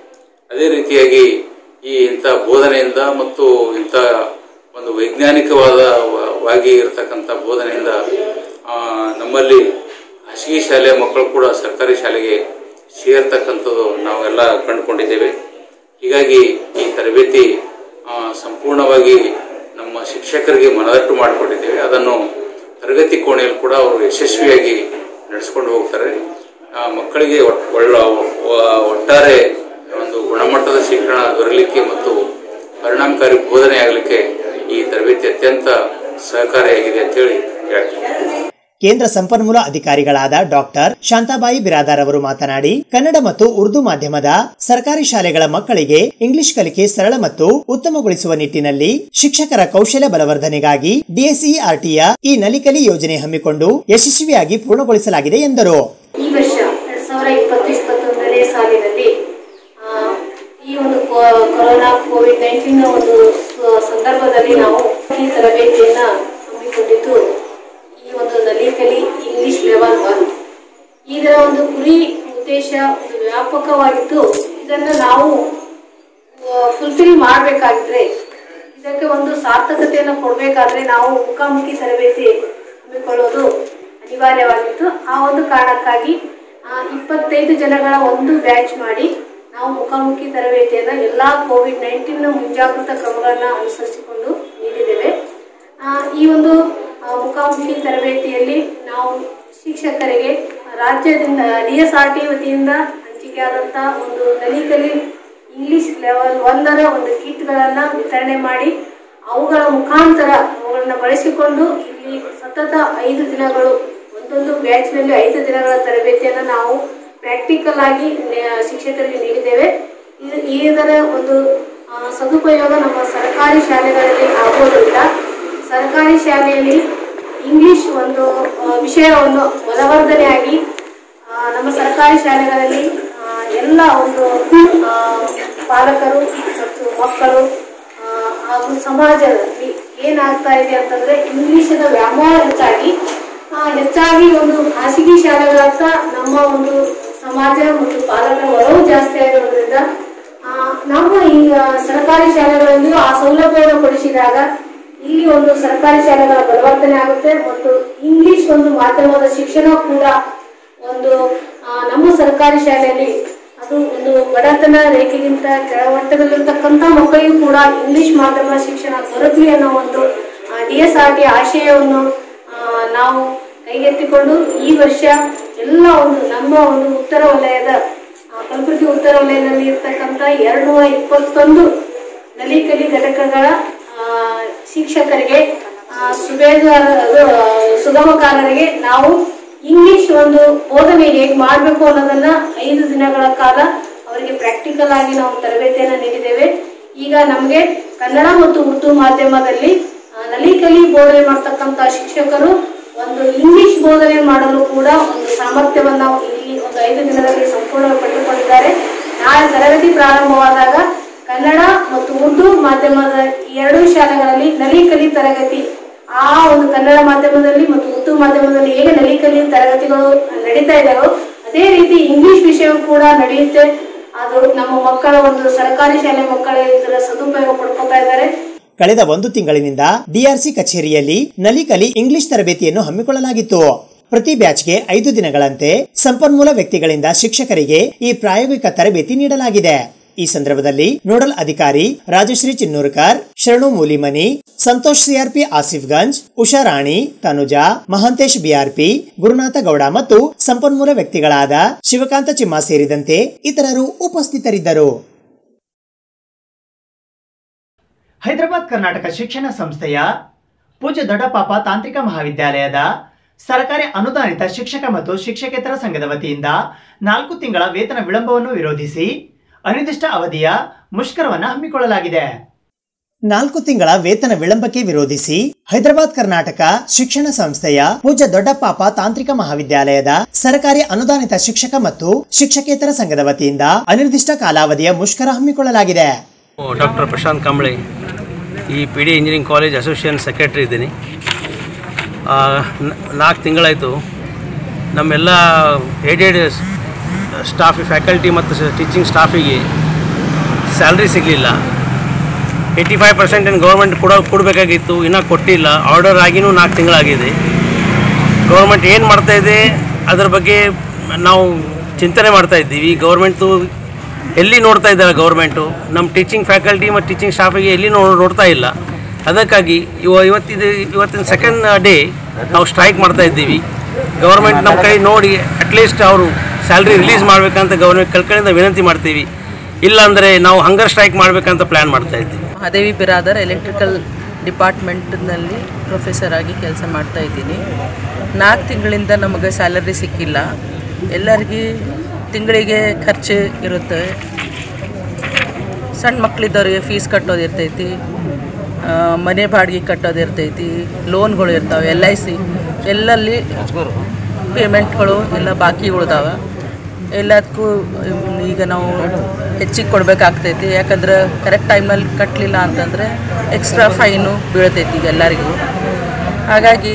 ಅದೇ ರೀತಿಯಾಗಿ ಈ ಇಂಥ ಬೋಧನೆಯಿಂದ ಮತ್ತು ಇಂಥ ಒಂದು ವೈಜ್ಞಾನಿಕವಾದ ವ- ವಾಗಿ ಇರತಕ್ಕಂಥ ಬೋಧನೆಯಿಂದ ಆ, ನಮ್ಮಲ್ಲಿ ಖಾಸಗಿ ಶಾಲೆಯ ಮಕ್ಕಳು ಕೂಡ ಸರ್ಕಾರಿ ಶಾಲೆಗೆ ಸೇರ್ತಕ್ಕಂಥದ್ದು ನಾವೆಲ್ಲ ಕಂಡುಕೊಂಡಿದ್ದೇವೆ ಹೀಗಾಗಿ ಈ ತರಬೇತಿ ಆ, ಸಂಪೂರ್ಣವಾಗಿ ನಮ್ಮ ಶಿಕ್ಷಕರಿಗೆ ಮನದಟ್ಟು ಮಾಡಿಕೊಟ್ಟಿದ್ದೇವೆ ಅದನ್ನು ತರಗತಿ ಕೋಣೆಯಲ್ಲಿ ಕೂಡ ಅವರು ಯಶಸ್ವಿಯಾಗಿ ನಡೆಸ್ಕೊಂಡು ಹೋಗ್ತಾರೆ ಆ, ಮಕ್ಕಳಿಗೆ ಒಟ್- ಒಳ್ಳ ಒ- ಒಟ್ಟಾರೆ ಒಂದು ಗುಣಮಟ್ಟದ ಶಿಕ್ಷಣ ದೊರೆಯಲಿಕ್ಕೆ ಮತ್ತು ಪರಿಣಾಮಕಾರಿ ಬೋಧನೆ ಆಗಲಿಕ್ಕೆ ಈ ತರಬೇತಿ ಅತ್ಯಂತ ಸಹಕಾರಿಯಾಗಿದೆ ಅಂತೇಳಿ ಹೇಳ್ತೀನಿ ಕೇಂದ್ರ ಸಂಪನ್ಮೂಲ ಅಧಿಕಾರಿಗಳಾದ ಡಾಕ್ಟರ್ ಶಾಂತಾಬಾಯಿ ಬಿರಾದಾರ್ ಅವರು ಮಾತನಾಡಿ ಕನ್ನಡ ಮತ್ತು ಉರ್ದು ಮಾಧ್ಯಮದ ಸರ್ಕಾರಿ ಶಾಲೆಗಳ ಮಕ್ಕಳಿಗೆ ಇಂಗ್ಲಿಷ್ ಕಲಿಕೆ ಸರಳ ಮತ್ತು ಉತ್ತಮಗೊಳಿಸುವ ನಿಟ್ಟಿನಲ್ಲಿ ಶಿಕ್ಷಕರ ಕೌಶಲ್ಯ ಬಲವರ್ಧನೆಗಾಗಿ ಡಿಎಸ್ಇಆರ್ಟಿಯ ಈ ನಲಿಕಲಿ ಯೋಜನೆ ಹಮ್ಮಿಕೊಂಡು ಯಶಸ್ವಿಯಾಗಿ ಪೂರ್ಣಗೊಳಿಸಲಾಗಿದೆ ಎಂದರು ಈ ವರ್ಷ ಎರಡ್ ಸಾವಿರ ಇಪ್ಪತ್ತು ಇಪ್ಪತ್ತೊಂದನೇ ಸಾಲಿನಲ್ಲಿ ಆ, ಈ ಒಂದು ಕೊ- ಕೊರೋನಾ ಕೋವಿಡ್ ನೈನ್ಟೀನ್ ಒಂದು ಸ- ಸಂದರ್ಭದಲ್ಲಿ ನಾವು ಈ ತರಬೇತಿಯನ್ನ ಹಮ್ಮಿಕೊಂಡಿದ್ದು ಈ ಒಂದು ನಲಿಕಲಿ ಇಂಗ್ಲಿಷ್ ಲೆವೆಲ್ ಒನ್ ಇದರ ಒಂದು ಗುರಿ ಉದ್ದೇಶ ಒಂದು ವ್ಯಾಪಕವಾಗಿದ್ದು ಇದನ್ನು ನಾವು ಫುಲ್ಫಿಲ್ ಮಾಡಬೇಕಾಗಿದ್ರೆ ಇದಕ್ಕೆ ಒಂದು ಸಾರ್ಥಕತೆಯನ್ನು ಕೊಡಬೇಕಾದ್ರೆ ನಾವು ಮುಖಾಮುಖಿ ತರಬೇತಿ ಹಮ್ಮಿಕೊಳ್ಳೋದು ಅನಿವಾರ್ಯವಾಗಿತ್ತು ಆ ಒಂದು ಕಾರಣಕ್ಕಾಗಿ ಆ, ಇಪ್ಪತ್ತೈದು ಜನಗಳ ಒಂದು ಬ್ಯಾಚ್ ಮಾಡಿ ನಾವು ಮುಖಾಮುಖಿ ತರಬೇತಿಯನ್ನು ಎಲ್ಲ ಕೋವಿಡ್ ನೈನ್ಟೀನ್ ಮುಂಜಾಗೃತಾ ಕ್ರಮಗಳನ್ನು ಅನುಸರಿಸಿಕೊಂಡು ನೀಡಿದ್ದೇವೆ ಆ, ಈ ಒಂದು ಆ, ಮುಖಾಮುಖಿ ತರಬೇತಿಯಲ್ಲಿ ನಾವು ಶಿಕ್ಷಕರಿಗೆ ರಾಜ್ಯದಿಂದ ಡಿ ಎಸ್ ಆರ್ ಟಿ ವತಿಯಿಂದ ಹಂಚಿಕೆಯಾದಂಥ ಒಂದು ನಲಿಕಲಿ ಇಂಗ್ಲಿಷ್ ಲೆವೆಲ್ ಒಂದರ ಒಂದು ಕಿಟ್ಗಳನ್ನು ವಿತರಣೆ ಮಾಡಿ ಅವುಗಳ ಮುಖಾಂತರ ಅವುಗಳನ್ನ ಬಳಸಿಕೊಂಡು ಇಲ್ಲಿ ಸತತ ಐದು ದಿನಗಳು ಒಂದೊಂದು ಬ್ಯಾಚ್ನಲ್ಲಿ ಐದು ದಿನಗಳ ತರಬೇತಿಯನ್ನು ನಾವು ಪ್ರಾಕ್ಟಿಕಲ್ ಆಗಿ ನೆ- ಶಿಕ್ಷಕರಿಗೆ ನೀಡಿದ್ದೇವೆ ಇದು- ಇದರ ಒಂದು ಆ, ಸದುಪಯೋಗ ನಮ್ಮ ಸರ್ಕಾರಿ ಶಾಲೆಗಳಲ್ಲಿ ಆಗೋದ್ರಿಂದ ಸರ್ಕಾರಿ ಶಾಲೆಯಲ್ಲಿ ಇಂಗ್ಲಿಷ್ ಒಂದು ಆ, ವಿಷಯವನ್ನು ಬಲವರ್ಧನೆಯಾಗಿ ಆ, ನಮ್ಮ ಸರ್ಕಾರಿ ಶಾಲೆಗಳಲ್ಲಿ ಆ, ಎಲ್ಲ ಒಂದು ಆ, ಪಾಲಕರು ಮತ್ತು ಮಕ್ಕಳು ಆ, ಹಾಗೂ ಸಮಾಜದಲ್ಲಿ ಏನಾಗ್ತಾ ಇದೆ ಅಂತಂದ್ರೆ ಇಂಗ್ಲಿಷಿನ ವ್ಯಾಮೋಹ ಹೆಚ್ಚಾಗಿ ಆ, ಹೆಚ್ಚಾಗಿ ಒಂದು ಖಾಸಗಿ ಶಾಲೆಗಳತ್ತ ನಮ್ಮ ಒಂದು ಸಮಾಜ ಮತ್ತು ಪಾಲಕರ ಒಲವು ಜಾಸ್ತಿ ಆಗಿರೋದ್ರಿಂದ ಆ, ನಮ್ಮ ಈ ಆ, ಸರ್ಕಾರಿ ಶಾಲೆಗಳಲ್ಲಿಯೂ ಆ ಸೌಲಭ್ಯವನ್ನು ಕೊಡಿಸಿದಾಗ ಇಲ್ಲಿ ಒಂದು ಸರ್ಕಾರಿ ಶಾಲೆಗಳ ಬಲವರ್ತನೆ ಆಗುತ್ತೆ ಮತ್ತು ಇಂಗ್ಲಿಷ್ ಒಂದು ಮಾಧ್ಯಮದ ಶಿಕ್ಷಣ ಕೂಡ ಒಂದು ಆ, ನಮ್ಮ ಸರ್ಕಾರಿ ಶಾಲೆಯಲ್ಲಿ ಅದು ಒಂದು ಬಡತನ ರೇಖೆಗಿಂತ ಕೆಳಮಟ್ಟದಲ್ಲಿರ್ತಕ್ಕಂಥ ಮಕ್ಕಳಿಗೂ ಕೂಡ ಇಂಗ್ಲಿಷ್ ಮಾಧ್ಯಮ ಶಿಕ್ಷಣ ದೊರಕಲಿ ಅನ್ನೋ ಒಂದು ಡಿ ಎಸ್ ಆರ್ ಟಿ ಆಶಯವನ್ನು ಆ, ನಾವು ಕೈಗೆತ್ತಿಕೊಂಡು ಈ ವರ್ಷ ಎಲ್ಲ ಒಂದು ನಮ್ಮ ಒಂದು ಉತ್ತರ ವಲಯದ ಆ, ಕಲಬುರಗಿ ಉತ್ತರ ವಲಯದಲ್ಲಿ ಇರ್ತಕ್ಕಂಥ ಎರಡು ನೂರ ಇಪ್ಪತ್ತೊಂದು ನಲಿಕಲಿ ಘಟಕಗಳ ಆ, ಶಿಕ್ಷಕರಿಗೆ ಆ, ಸುಬೇದಾರ ಅದು, ಆ, ಸುಗಮಕಾರರಿಗೆ ನಾವು ಇಂಗ್ಲಿಷ್ ಒಂದು ಬೋಧನೆ ಹೇಗೆ ಮಾಡಬೇಕು ಅನ್ನೋದನ್ನ ಐದು ದಿನಗಳ ಕಾಲ ಅವರಿಗೆ ಪ್ರಾಕ್ಟಿಕಲ್ ಆಗಿ ನಾವು ತರಬೇತಿಯನ್ನು ನೀಡಿದ್ದೇವೆ ಈಗ ನಮಗೆ ಕನ್ನಡ ಮತ್ತು ಉರ್ದು ಮಾಧ್ಯಮದಲ್ಲಿ ಆ, ನಲಿಕಲಿ ಬೋಧನೆ ಮಾಡ್ತಕ್ಕಂಥ ಶಿಕ್ಷಕರು ಒಂದು ಇಂಗ್ಲಿಷ್ ಬೋಧನೆ ಮಾಡಲು ಕೂಡ ಒಂದು ಸಾಮರ್ಥ್ಯವನ್ನ ಇಲ್ಲಿ ಒಂದು ಐದು ದಿನದಲ್ಲಿ ಸಂಪೂರ್ಣ ಪಡೆದುಕೊಂಡಿದ್ದಾರೆ ನಾಳೆ ತರಗತಿ ಪ್ರಾರಂಭವಾದಾಗ ಕನ್ನಡ ಮತ್ತು ಉರ್ದು ಮಾಧ್ಯಮದ ಈ ಎರಡೂ ಶಾಲೆಗಳಲ್ಲಿ ನಲಿಕಲಿ ತರಗತಿ ಆ ಒಂದು ಕನ್ನಡ ಮಾಧ್ಯಮದಲ್ಲಿ ಮತ್ತು ಉರ್ದು ಮಾಧ್ಯಮದಲ್ಲಿ ಹೇಗೆ ನಲಿಕಲಿ ತರಗತಿಗಳು ನಡೀತಾ ಇದ್ದಾರೋ ಅದೇ ರೀತಿ ಇಂಗ್ಲಿಷ್ ವಿಷಯ ಕೂಡ ನಡೆಯುತ್ತೆ ಅದು ನಮ್ಮ ಮಕ್ಕಳ ಒಂದು ಸರ್ಕಾರಿ ಶಾಲೆ ಮಕ್ಕಳ ಇದರ ಸದುಪಯೋಗ ಪಡ್ಕೊತಾ ಇದ್ದಾರೆ ಕಳೆದ ಒಂದು ತಿಂಗಳಿನಿಂದ ಡಿಆರ್ಸಿ ಕಚೇರಿಯಲ್ಲಿ ನಲಿಕಲಿ ಇಂಗ್ಲಿಷ್ ತರಬೇತಿಯನ್ನು ಹಮ್ಮಿಕೊಳ್ಳಲಾಗಿತ್ತು ಪ್ರತಿ ಬ್ಯಾಚ್ಗೆ ಐದು ದಿನಗಳಂತೆ ಸಂಪನ್ಮೂಲ ವ್ಯಕ್ತಿಗಳಿಂದ ಶಿಕ್ಷಕರಿಗೆ ಈ ಪ್ರಾಯೋಗಿಕ ತರಬೇತಿ ನೀಡಲಾಗಿದೆ ಈ ಸಂದರ್ಭದಲ್ಲಿ ನೋಡಲ್ ಅಧಿಕಾರಿ ರಾಜಶ್ರೀ ಚಿನ್ನೂರ್ಕರ್ ಶರಣು ಮೂಲಿಮನಿ ಸಂತೋಷ್ ಸಿಆರ್ಪಿ ಆಸಿಫ್ಗಂಜ್ ಉಷಾ ರಾಣಿ ತನುಜಾ ಮಹಾಂತೇಶ್ ಬಿಆರ್ಪಿ ಗುರುನಾಥ ಗೌಡ ಮತ್ತು ಸಂಪನ್ಮೂಲ ವ್ಯಕ್ತಿಗಳಾದ ಶಿವಕಾಂತ ಚಿಮ್ಮ ಸೇರಿದಂತೆ ಇತರರು ಉಪಸ್ಥಿತರಿದ್ದರು ಹೈದರಾಬಾದ್ ಕರ್ನಾಟಕ ಶಿಕ್ಷಣ ಸಂಸ್ಥೆಯ ಪೂಜ್ಯ ದೊಡ್ಡಪಾಪ ತಾಂತ್ರಿಕ ಮಹಾವಿದ್ಯಾಲಯದ ಸರ್ಕಾರಿ ಅನುದಾನಿತ ಶಿಕ್ಷಕ ಮತ್ತು ಶಿಕ್ಷಕೇತರ ಸಂಘದ ವತಿಯಿಂದ ನಾಲ್ಕು ತಿಂಗಳ ವೇತನ ವಿಳಂಬವನ್ನು ವಿರೋಧಿಸಿ ಅನಿರ್ದಿಷ್ಟ ಅವಧಿಯ ಮುಷ್ಕರವನ್ನು ಹಮ್ಮಿಕೊಳ್ಳಲಾಗಿದೆ ನಾಲ್ಕು ತಿಂಗಳ ವೇತನ ವಿಳಂಬಕ್ಕೆ ವಿರೋಧಿಸಿ ಹೈದರಾಬಾದ್ ಕರ್ನಾಟಕ ಶಿಕ್ಷಣ ಸಂಸ್ಥೆಯ ಪೂಜ್ಯ ದೊಡ್ಡಪಾಪ ತಾಂತ್ರಿಕ ಮಹಾವಿದ್ಯಾಲಯದ ಸರ್ಕಾರಿ ಅನುದಾನಿತ ಶಿಕ್ಷಕ ಮತ್ತು ಶಿಕ್ಷಕೇತರ ಸಂಘದ ವತಿಯಿಂದ ಅನಿರ್ದಿಷ್ಟ ಕಾಲಾವಧಿಯ ಮುಷ್ಕರ ಹಮ್ಮಿಕೊಳ್ಳಲಾಗಿದೆ ಡಾಕ್ಟರ್ ಪ್ರಶಾಂತ್ ಕಾಂಬಳೆ ಈ P D engineering college association secretary ಇದ್ದೀನಿ ನಾಲ್ಕು ತಿಂಗಳಾಯಿತು ನಮ್ಮೆಲ್ಲ ಏಡೆಡ್ ಸ್ಟಾಫ್ ಫ್ಯಾಕಲ್ಟಿ ಮತ್ತು ಟೀಚಿಂಗ್ ಸ್ಟಾಫಿಗೆ ಸ್ಯಾಲ್ರಿ ಸಿಗಲಿಲ್ಲ ಏಯ್ಟಿ ಫೈವ್ ಪರ್ಸೆಂಟ್ ಏನು ಗೌರ್ಮೆಂಟ್ ಕೊಡೋ ಕೊಡಬೇಕಾಗಿತ್ತು ಇನ್ನೂ ಕೊಟ್ಟಿಲ್ಲ ಆರ್ಡರ್ ಆಗಿನೂ ನಾಲ್ಕು ತಿಂಗಳಾಗಿದೆ ಗೌರ್ಮೆಂಟ್ ಏನು ಮಾಡ್ತಾ ಇದೆ ಅದರ ಬಗ್ಗೆ ನಾವು ಚಿಂತನೆ ಮಾಡ್ತಾ ಇದ್ದೀವಿ ಗೌರ್ಮೆಂಟು ಎಲ್ಲಿ ನೋಡ್ತಾ ಇದ್ದಾರೆ ಗೌರ್ಮೆಂಟು ನಮ್ಮ ಟೀಚಿಂಗ್ ಫ್ಯಾಕಲ್ಟಿ ಮತ್ತು ಟೀಚಿಂಗ್ ಸ್ಟಾಫಿಗೆ ಎಲ್ಲಿ ನೋ ನೋಡ್ತಾ ಇಲ್ಲ ಅದಕ್ಕಾಗಿ ಇವ ಇವತ್ತಿದು ಇವತ್ತಿನ ಸೆಕೆಂಡ್ ಡೇ ನಾವು ಸ್ಟ್ರೈಕ್ ಮಾಡ್ತಾ ಇದ್ದೀವಿ ಗೌರ್ಮೆಂಟ್ ನಮ್ಮ ಕೈ ನೋಡಿ ಅಟ್ಲೀಸ್ಟ್ ಅವರು ಸ್ಯಾಲ್ರಿ ರಿಲೀಸ್ ಮಾಡಬೇಕಂತ ಗೌರ್ಮೆಂಟ್ ಕಳ್ಕಳಿಂದ ವಿನಂತಿ ಮಾಡ್ತೀವಿ ಇಲ್ಲಾಂದರೆ ನಾವು ಹಂಗರ್ ಸ್ಟ್ರೈಕ್ ಮಾಡಬೇಕಂತ ಪ್ಲ್ಯಾನ್ ಮಾಡ್ತಾ ಇದ್ದೀವಿ ಮಹಾದೇವಿ ಬಿರಾದರ್ ಎಲೆಕ್ಟ್ರಿಕಲ್ ಡಿಪಾರ್ಟ್ಮೆಂಟ್ನಲ್ಲಿ ಪ್ರೊಫೆಸರ್ ಆಗಿ ಕೆಲಸ ಮಾಡ್ತಾ ಇದ್ದೀನಿ ನಾಲ್ಕು ತಿಂಗಳಿಂದ ನಮಗೆ ಸ್ಯಾಲರಿ ಸಿಕ್ಕಿಲ್ಲ ಎಲ್ಲರಿಗೆ ತಿಂಗಳಿಗೆ ಖರ್ಚು ಇರುತ್ತೆ ಸಣ್ಣ ಮಕ್ಕಳಿದ್ದವ್ರಿಗೆ ಫೀಸ್ ಕಟ್ಟೋದು ಇರ್ತೈತಿ ಆ, ಮನೆ ಬಾಡಿಗೆ ಕಟ್ಟೋದು ಇರ್ತೈತಿ ಲೋನ್ಗಳು ಇರ್ತಾವೆ ಎಲ್ ಐ ಸಿ ಎಲ್ಲಲ್ಲಿ ಪೇಮೆಂಟ್ಗಳು ಎಲ್ಲ ಬಾಕಿ ಉಳ್ದಾವ ಎಲ್ಲದಕ್ಕೂ ಈಗ ನಾವು ಹೆಚ್ಚಿಗೆ ಕೊಡಬೇಕಾಗ್ತೈತಿ ಯಾಕಂದ್ರೆ ಕರೆಕ್ಟ್ ಟೈಮಲ್ಲಿ ಕಟ್ಟಲಿಲ್ಲ ಅಂತಂದರೆ ಎಕ್ಸ್ಟ್ರಾ ಫೈನು ಬೀಳ್ತೈತಿ ಈಗ ಎಲ್ಲರಿಗೂ ಹಾಗಾಗಿ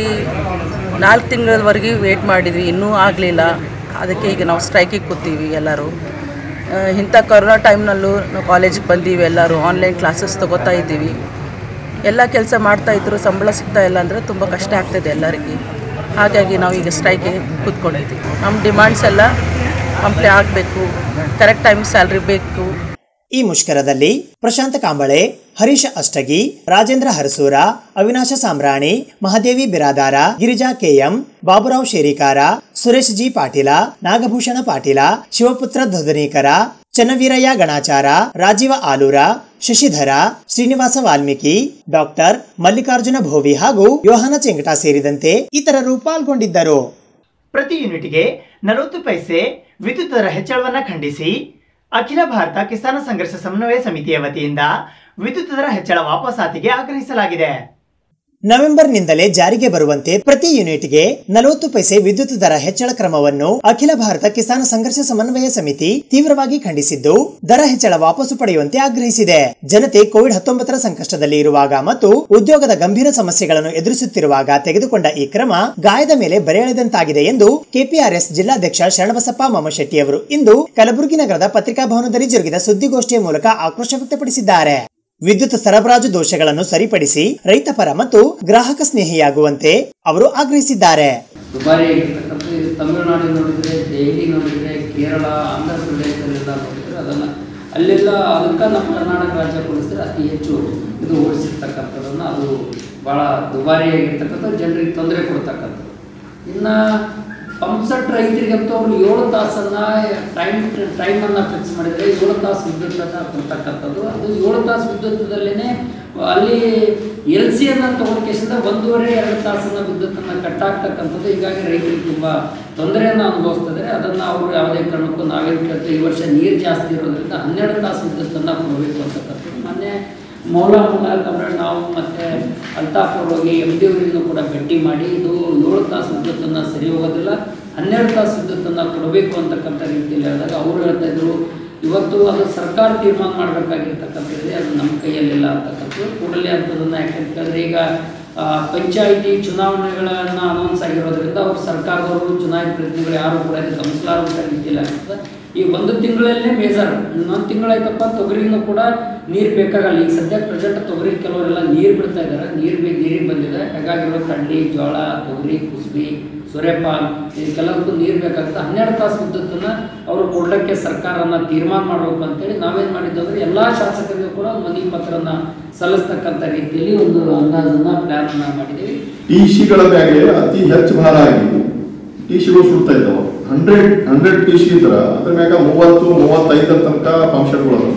ನಾಲ್ಕು ತಿಂಗಳವರೆಗೆ ವೇಟ್ ಮಾಡಿದ್ವಿ ಇನ್ನೂ ಆಗಲಿಲ್ಲ ಅದಕ್ಕೆ ಈಗ ನಾವು ಸ್ಟ್ರೈಕಿಗೆ ಕೂತೀವಿ ಎಲ್ಲರೂ ಆ, ಇಂಥ ಕೊರೋನಾ ಟೈಮ್ನಲ್ಲೂ ನಾವು ಕಾಲೇಜಿಗೆ ಬಂದೀವಿ ಎಲ್ಲರೂ ಆನ್ಲೈನ್ ಕ್ಲಾಸಸ್ ತೊಗೋತಾ ಇದ್ದೀವಿ ಎಲ್ಲ ಕೆಲಸ ಮಾಡ್ತಾ ಇದ್ರು ಸಂಬಳ ಸಿಗ್ತಾ ಇಲ್ಲ ಅಂದರೆ ತುಂಬ ಕಷ್ಟ ಆಗ್ತದೆ ಎಲ್ಲರಿಗೆ ಹಾಗಾಗಿ ನಾವು ಈಗ ಸ್ಟ್ರೈಕಿಗೆ ಕೂತ್ಕೊಂಡಿದ್ದೀವಿ ನಮ್ಮ ಡಿಮಾಂಡ್ಸ್ ಎಲ್ಲ ಕಂಪ್ಲೀಟ್ ಆಗಬೇಕು ಕರೆಕ್ಟ್ ಟೈಮ್ ಸ್ಯಾಲ್ರಿ ಬೇಕು ಈ ಮುಷ್ಕರದಲ್ಲಿ Prashant Kamble Harish Ashtagi Rajendra Harasur Avinash Samrani Mahadevi Biradar Girija K M Baburao Sherikar Suresh G Patil Nagabhushan Patil Shivaputra Dhvanikar Channaveerayya Ganachar Rajiv Alur Shashidhar Srinivas Valmiki doctor Mallikarjun Bhovi ಹಾಗೂ ಯೋಹಾನ ಚೆಂಗಟ ಸೇರಿದಂತೆ ಇತರರು ಪಾಲ್ಗೊಂಡಿದ್ದರು ಪ್ರತಿ ಯೂನಿಟ್ಗೆ ನಲವತ್ತು ಪೈಸೆ ವಿದ್ಯುತ್ ದರ ಹೆಚ್ಚಳವನ್ನ ಖಂಡಿಸಿ ಅಖಿಲ ಭಾರತ ಕಿಸಾನ ಸಂಘರ್ಷ ಸಮನ್ವಯ ಸಮಿತಿಯ ವತಿಯಿಂದ ವಿದ್ಯುತ್ ದರ ಹೆಚ್ಚಳ ವಾಪಸಾತಿಗೆ ಆಗ್ರಹಿಸಲಾಗಿದೆ ನವೆಂಬರ್ನಿಂದಲೇ ಜಾರಿಗೆ ಬರುವಂತೆ ಪ್ರತಿ ಯೂನಿಟ್ಗೆ ನಲವತ್ತು ಪೈಸೆ ವಿದ್ಯುತ್ ದರ ಹೆಚ್ಚಳ ಕ್ರಮವನ್ನು ಅಖಿಲ ಭಾರತ ಕಿಸಾನ ಸಂಘರ್ಷ ಸಮನ್ವಯ ಸಮಿತಿ ತೀವ್ರವಾಗಿ ಖಂಡಿಸಿದ್ದು ದರ ಹೆಚ್ಚಳ ವಾಪಸು ಪಡೆಯುವಂತೆ ಆಗ್ರಹಿಸಿದೆ ಜನತೆ ಕೋವಿಡ್ ಹತ್ತೊಂಬತ್ತರ ಸಂಕಷ್ಟದಲ್ಲಿ ಇರುವಾಗ ಮತ್ತು ಉದ್ಯೋಗದ ಗಂಭೀರ ಸಮಸ್ಯೆಗಳನ್ನು ಎದುರಿಸುತ್ತಿರುವಾಗ ತೆಗೆದುಕೊಂಡ ಈ ಕ್ರಮ ಗಾಯದ ಮೇಲೆ ಬರೆಯಳೆದಂತಾಗಿದೆ ಎಂದು ಕೆಪಿಆರ್ಎಸ್ ಜಿಲ್ಲಾಧ್ಯಕ್ಷ ಶರಣಬಸಪ್ಪ ಮಮಶೆಟ್ಟಿ ಅವರು ಇಂದು ಕಲಬುರಗಿ ನಗರದ ಪತ್ರಿಕಾ ಭವನದಲ್ಲಿ ಜರುಗಿದ ಸುದ್ದಿಗೋಷ್ಠಿಯ ಮೂಲಕ ಆಕ್ರೋಶ ವ್ಯಕ್ತಪಡಿಸಿದ್ದಾರೆ ವಿದ್ಯುತ್ ಸರಬರಾಜು ದೋಷಗಳನ್ನು ಸರಿಪಡಿಸಿ ರೈತಪರ ಮತ್ತು ಗ್ರಾಹಕ ಸ್ನೇಹಿಯಾಗುವಂತೆ ಅವರು ಆಗ್ರಹಿಸಿದ್ದಾರೆ ದುಬಾರಿ ಆಗಿರ್ತಕ್ಕಂಥ ಇದು ತಮಿಳುನಾಡು ನೋಡಿದರೆ ದೆಹಲಿ ನೋಡಿದರೆ ಕೇರಳ ಆಂಧ್ರ ಪ್ರದೇಶದಲ್ಲೆಲ್ಲ ನೋಡಿದರೆ ಅದನ್ನು ಅಲ್ಲೆಲ್ಲ ಅದಕ್ಕೆ ನಮ್ಮ ಕರ್ನಾಟಕ ರಾಜ್ಯ ಹೋಲಿಸಿದ್ರೆ ಅತಿ ಹೆಚ್ಚು ಇದು ಓಡಿಸಿರ್ತಕ್ಕಂಥದ್ದನ್ನು ಅದು ಭಾಳ ದುಬಾರಿಯಾಗಿರ್ತಕ್ಕಂಥ ಜನರಿಗೆ ತೊಂದರೆ ಕೊಡ್ತಕ್ಕಂಥದ್ದು ಇನ್ನು ಪಂಪ್ಸೆಟ್ ರೈತರಿಗಂತೂ ಅವರು ಏಳು ತಾಸನ್ನು ಟೈಮ್ ಟೈಮನ್ನು ಫಿಕ್ಸ್ ಮಾಡಿದರೆ ಏಳು ತಾಸು ವಿದ್ಯುತ್ತನ್ನು ಕೊಡ್ತಕ್ಕಂಥದ್ದು ಅದು ಏಳು ತಾಸು ವಿದ್ಯುತ್ತದಲ್ಲೇ ಅಲ್ಲಿ ಎಲ್ ಸಿಯನ್ನು ತೊಗೊಂಡ್ಕೇಸಿಂದ ಒಂದೂವರೆ ಎರಡು ತಾಸನ್ನು ವಿದ್ಯುತ್ತನ್ನು ಕಟ್ಟಾಗ್ತಕ್ಕಂಥದ್ದು ಹೀಗಾಗಿ ರೈತರಿಗೆ ತುಂಬ ತೊಂದರೆಯನ್ನು ಅನುಭವಿಸ್ತದೆ ಅದನ್ನು ಅವರು ಯಾವುದೇ ಕಾರಣಕ್ಕೂ ನಾವೇನು ಕೇಳ್ತೀವಿ ಈ ವರ್ಷ ನೀರು ಜಾಸ್ತಿ ಇರೋದ್ರಿಂದ ಹನ್ನೆರಡು ತಾಸು ವಿದ್ಯುತ್ತನ್ನು ಕೊಡಬೇಕು ಅಂತಕ್ಕಂಥದ್ದು ಮೊನ್ನೆ ಮೌಲ ಮುಖಾಂತರ ನಾವು ಮತ್ತು ಅಲ್ತಾಫ್ ಅವ್ರು ಹೋಗಿ ಎಮ್ ಡಿ ಅವರಿಗೂ ಕೂಡ ಭೇಟಿ ಮಾಡಿ ಇದು ಏಳು ತಾಸು ವಿದ್ಯುತ್ತನ್ನು ಸರಿ ಹೋಗೋದಿಲ್ಲ ಹನ್ನೆರಡು ತಾಸು ವಿದ್ಯುತ್ತನ್ನು ಕೊಡಬೇಕು ಅಂತಕ್ಕಂಥ ರೀತಿಯಲ್ಲಿ ಹೇಳಿದಾಗ ಅವರು ಹೇಳ್ತಾ ಇದ್ರು ಇವತ್ತು ಅದು ಸರ್ಕಾರ ತೀರ್ಮಾನ ಮಾಡಬೇಕಾಗಿರ್ತಕ್ಕಂಥದ್ದಿದೆ ಅದು ನಮ್ಮ ಕೈಯಲ್ಲಿಲ್ಲ ಅಂತಕ್ಕಂಥದ್ದು ಕೂಡಲೇ ಅಂಥದ್ದನ್ನು ಯಾಕಂತ ಹೇಳಿದ್ರೆ ಈಗ ಆ, ಪಂಚಾಯಿತಿ ಚುನಾವಣೆಗಳನ್ನು ಅನೌನ್ಸ್ ಆಗಿರೋದ್ರಿಂದ ಅವರು ಸರ್ಕಾರದವರು ಚುನಾಯಿತ ಪ್ರತಿನಿಧಿಗಳು ಯಾರು ಕೂಡ ಇದು ಗಮನಿಸಲಾರಂಥ ರೀತಿಯಲ್ಲಿ ಆಗ್ತದೆ ಈ ಒಂದು ತಿಂಗಳಲ್ಲೇ ಮೇಜರ್ ಇನ್ನೊಂದು ತಿಂಗಳಾಯ್ತಪ್ಪ ತೊಗರಿನೂ ಕೂಡ ನೀರು ಬೇಕಾಗಲ್ಲ ಈಗ ಸದ್ಯ ಪ್ರೆಸೆಂಟ್ ತೊಗರಿ ಕೆಲವರೆಲ್ಲ ನೀರು ಬಿಡ್ತಾ ಇದ್ದಾರೆ ನೀರು ಬಿ ನೀರಿಗೆ ಬಂದಿದೆ ಹಾಗಾಗಿರೋ ಕಡ್ಲಿ ಜೋಳ ತೊಗರಿ ಕುಸ್ಬಿ ಸೂರ್ಯಪಾನ್ ಇದಕ್ಕೆಲ್ಲದಕ್ಕೂ ನೀರು ಬೇಕಾಗುತ್ತೆ ಹನ್ನೆರಡು ತಾಸು ವಿದ್ಯುತ್ತನ್ನು ಅವರು ಕೊಡಲಿಕ್ಕೆ ಸರ್ಕಾರನ ತೀರ್ಮಾನ ಮಾಡಬೇಕು ಅಂತೇಳಿ ನಾವೇನು ಮಾಡಿದ್ದು ಅಂದರೆ ಎಲ್ಲ ಶಾಸಕರಿಗೂ ಕೂಡ ಒಂದು ಮನವಿ ಪತ್ರನ ಸಲ್ಲಿಸ್ತಕ್ಕಂಥ ರೀತಿಯಲ್ಲಿ ಒಂದು ಅಂದಾಜನ್ನು ಪ್ಲ್ಯಾನನ್ನು ಮಾಡಿದ್ದೀವಿ ಟಿ ಸಿಗಳ ಮ್ಯಾಗೆ ಅತಿ ಹೆಚ್ಚು ಭಾರ ಆಗಿದೆ ಟಿ ಸಿಗಳು ಸುಡ್ತಾ ಇದ್ದಾವೆ ಹಂಡ್ರೆಡ್ ಹಂಡ್ರೆಡ್ ಟಿ ಸಿ ಇದ್ರ ಅದ್ರ ಮ್ಯಾಗ ಮೂವತ್ತು ಮೂವತ್ತೈದರ ತನಕ ಫಂಕ್ಷನ್ಗಳು ಅದಾವ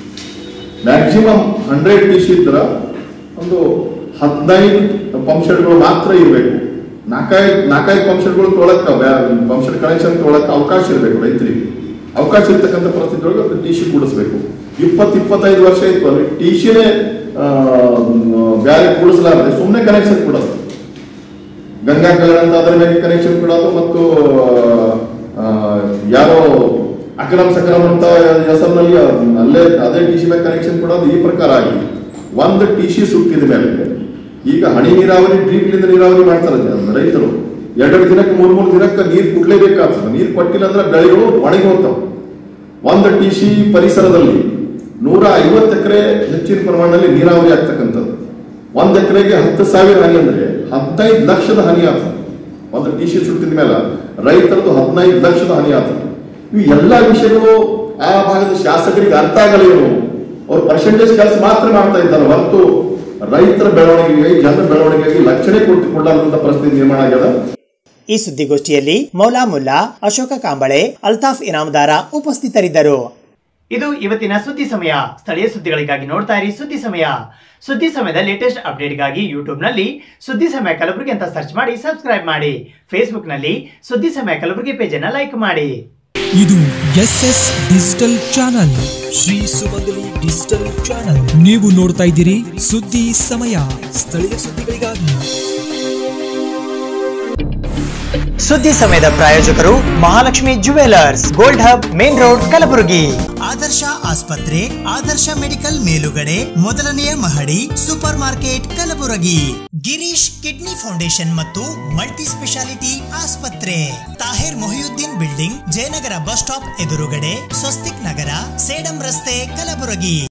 ಮ್ಯಾಕ್ಸಿಮಮ್ ಹಂಡ್ರೆಡ್ ಟಿ ಸಿ ಇದ್ರ ಒಂದು ಹದಿನೈದು ಪಂಪ್ಸೆಟ್ಗಳು ಮಾತ್ರ ಇರಬೇಕು ನಾಲ್ಕೈದು ನಾಲ್ಕೈದು ಪಂಪ್ಸೆಟ್ಗಳು ತೊಗೊಳಕ್ಕ ಪಂಪ್ಸೆಟ್ ಕನೆಕ್ಷನ್ ತೊಗೊಳಕ್ಕೆ ಅವಕಾಶ ಇರಬೇಕು ರೈತರಿಗೆ ಅವಕಾಶ ಇರ್ತಕ್ಕಂಥ ಪರಿಸ್ಥಿತಿ ಒಳಗೆ ಟಿ ಸಿ ಕೂಡಿಸ್ಬೇಕು ಇಪ್ಪತ್ತು ಇಪ್ಪತ್ತೈದು ವರ್ಷ ಇತ್ತು ಅಲ್ಲಿ ಟಿ ಸಿನೇ ಬ್ಯಾರೆ ಕೂಡಿಸಲಾರದೆ ಸುಮ್ಮನೆ ಕನೆಕ್ಷನ್ ಕೊಡೋದು ಗಂಗಾ ಕಲ್ಯಾಣ ಅಂತ ಅದರ ಮೇಲೆ ಕನೆಕ್ಷನ್ ಕೊಡೋದು ಮತ್ತು ಆ, ಯಾರೋ ಅಕ್ರಮ್ ಸಕ್ರಮ್ ಅಂತ ಹೆಸರಿನಲ್ಲಿ ಅಲ್ಲೇ ಅದೇ ಟಿ ಸಿ ಮೇಲೆ ಕನೆಕ್ಷನ್ ಕೊಡೋದು ಈ ಪ್ರಕಾರ ಆಗಿ ಒಂದು ಟಿ ಸಿ ಸುಟ್ಟಿದ ಮೇಲೆ ಈಗ ಹನಿ ನೀರಾವರಿ ಡ್ರೀಪ್ಲಿಂದ ನೀರಾವರಿ ಮಾಡ್ತಾರೆ ಜನ- ರೈತರು ಎರಡೆರಡು ದಿನಕ್ಕೆ ಮೂರ್ ಮೂರು ದಿನಕ್ಕೆ ನೀರು ಕೊಡ್ಲೇಬೇಕಾಗ್ತದೆ ನೀರು ಕೊಟ್ಟಿಲ್ಲ ಅಂದ್ರೆ ಬೆಳೆಗಳು ಒಣಗಿ ಹೋಗ್ತಾವೆ ಒಂದು ಟಿ ಸಿ ಪರಿಸರದಲ್ಲಿ ನೂರ ಐವತ್ತು ಎಕರೆ ಹೆಚ್ಚಿನ ಪ್ರಮಾಣದಲ್ಲಿ ನೀರಾವರಿ ಆಗ್ತಕ್ಕಂಥದ್ದು ಒಂದ್ ಎಕರೆಗೆ ಹತ್ತು ಸಾವಿರ ಹನಿ ಅಂದ್ರೆ ಹದಿನೈದು ಲಕ್ಷದ ಹನಿ ಆಗ್ತದೆ ಒಂದು ಟಿ ಶಿ ಸುಟ್ಟಿದ ಮೇಲೆ ರೈತರದ್ದು ಹದಿನೈದು ಲಕ್ಷದ ಹನಿ ಆಗ್ತದೆ ಇವು ಎಲ್ಲ ವಿಷಯಗಳು ಆ ಭಾಗದ ಶಾಸಕರಿಗೆ ಅರ್ಥ ಆಗಲ್ಲ ಇವರು ಅವ್ರು ಪರ್ಸೆಂಟೇಜ್ ಕೆಲಸ ಮಾತ್ರ ಮಾಡ್ತಾ ಇದ್ದಾರೆ ಹೊರತು ರೈತರ ಬೆಳವಣಿಗೆಗೆ ಜನರ ಬೆಳವಣಿಗೆಗೆ ಲಕ್ಷಣೆ ಕೊಟ್ಟುಕೊಳ್ಳಾದಂತ ಪರಿಸ್ಥಿತಿ ನಿರ್ಮಾಣ ಆಗ್ಯದ ಈ ಸುದ್ದಿಗೋಷ್ಠಿಯಲ್ಲಿ ಮೌಲಾ ಮುಲ್ಲಾ ಅಶೋಕ ಕಾಂಬಳೆ ಅಲ್ತಾಫ್ ಇನಾಮದಾರ ಉಪಸ್ಥಿತರಿದ್ದರು ಇದು ಇವತ್ತಿನ ಸುದ್ದಿ ಸಮಯ ಸ್ಥಳೀಯ ಸುದ್ದಿಗಳಿಗಾಗಿ ನೋಡ್ತಾ ಇರಿ ಸುದ್ದಿ ಸಮಯ ಸುದ್ದಿ ಸಮಯದ ಲೇಟೆಸ್ಟ್ ಅಪ್ಡೇಟ್ಗಾಗಿ ಯೂಟ್ಯೂಬ್ನಲ್ಲಿ ಸುದ್ದಿ ಸಮಯ ಕಲಬುರಗಿ ಅಂತ ಸರ್ಚ್ ಮಾಡಿ ಸಬ್ಸ್ಕ್ರೈಬ್ ಮಾಡಿ ಫೇಸ್ಬುಕ್ನಲ್ಲಿ ಸುದ್ದಿ ಸಮಯ ಕಲಬುರಗಿ ಪೇಜನ್ನು ಲೈಕ್ ಮಾಡಿ ಇದು S S digital channel Shri Sumangali digital channel ನೀವು ನೋಡ್ತಾ ಇದ್ದೀರಿ ಸುದ್ದಿ ಸಮಯ ಸ್ಥಳೀಯ ಸುದ್ದಿಗಳಿಗಾಗಿ ಸುದ್ದಿ ಸಮಯದ ಪ್ರಾಯೋಜಕರು Mahalakshmi jewellers gold hub main road Kalaburagi ಆದರ್ಶ ಆಸ್ಪತ್ರೆ ಆದರ್ಶ ಮೆಡಿಕಲ್ ಮೇಲುಗಡೆ ಮೊದಲನೆಯ ಮಹಡಿ super market Kalaburagi Girish kidney foundation ಮತ್ತು ಮಲ್ಟಿ ಸ್ಪೆಷಾಲಿಟಿ ಆಸ್ಪತ್ರೆ Tahir Mohiuddin building Jayanagar bus stop ಎದುರುಗಡೆ ಸ್ವಸ್ತಿಕ್ ನಗರ ಸೇಡಂ ರಸ್ತೆ ಕಲಬುರಗಿ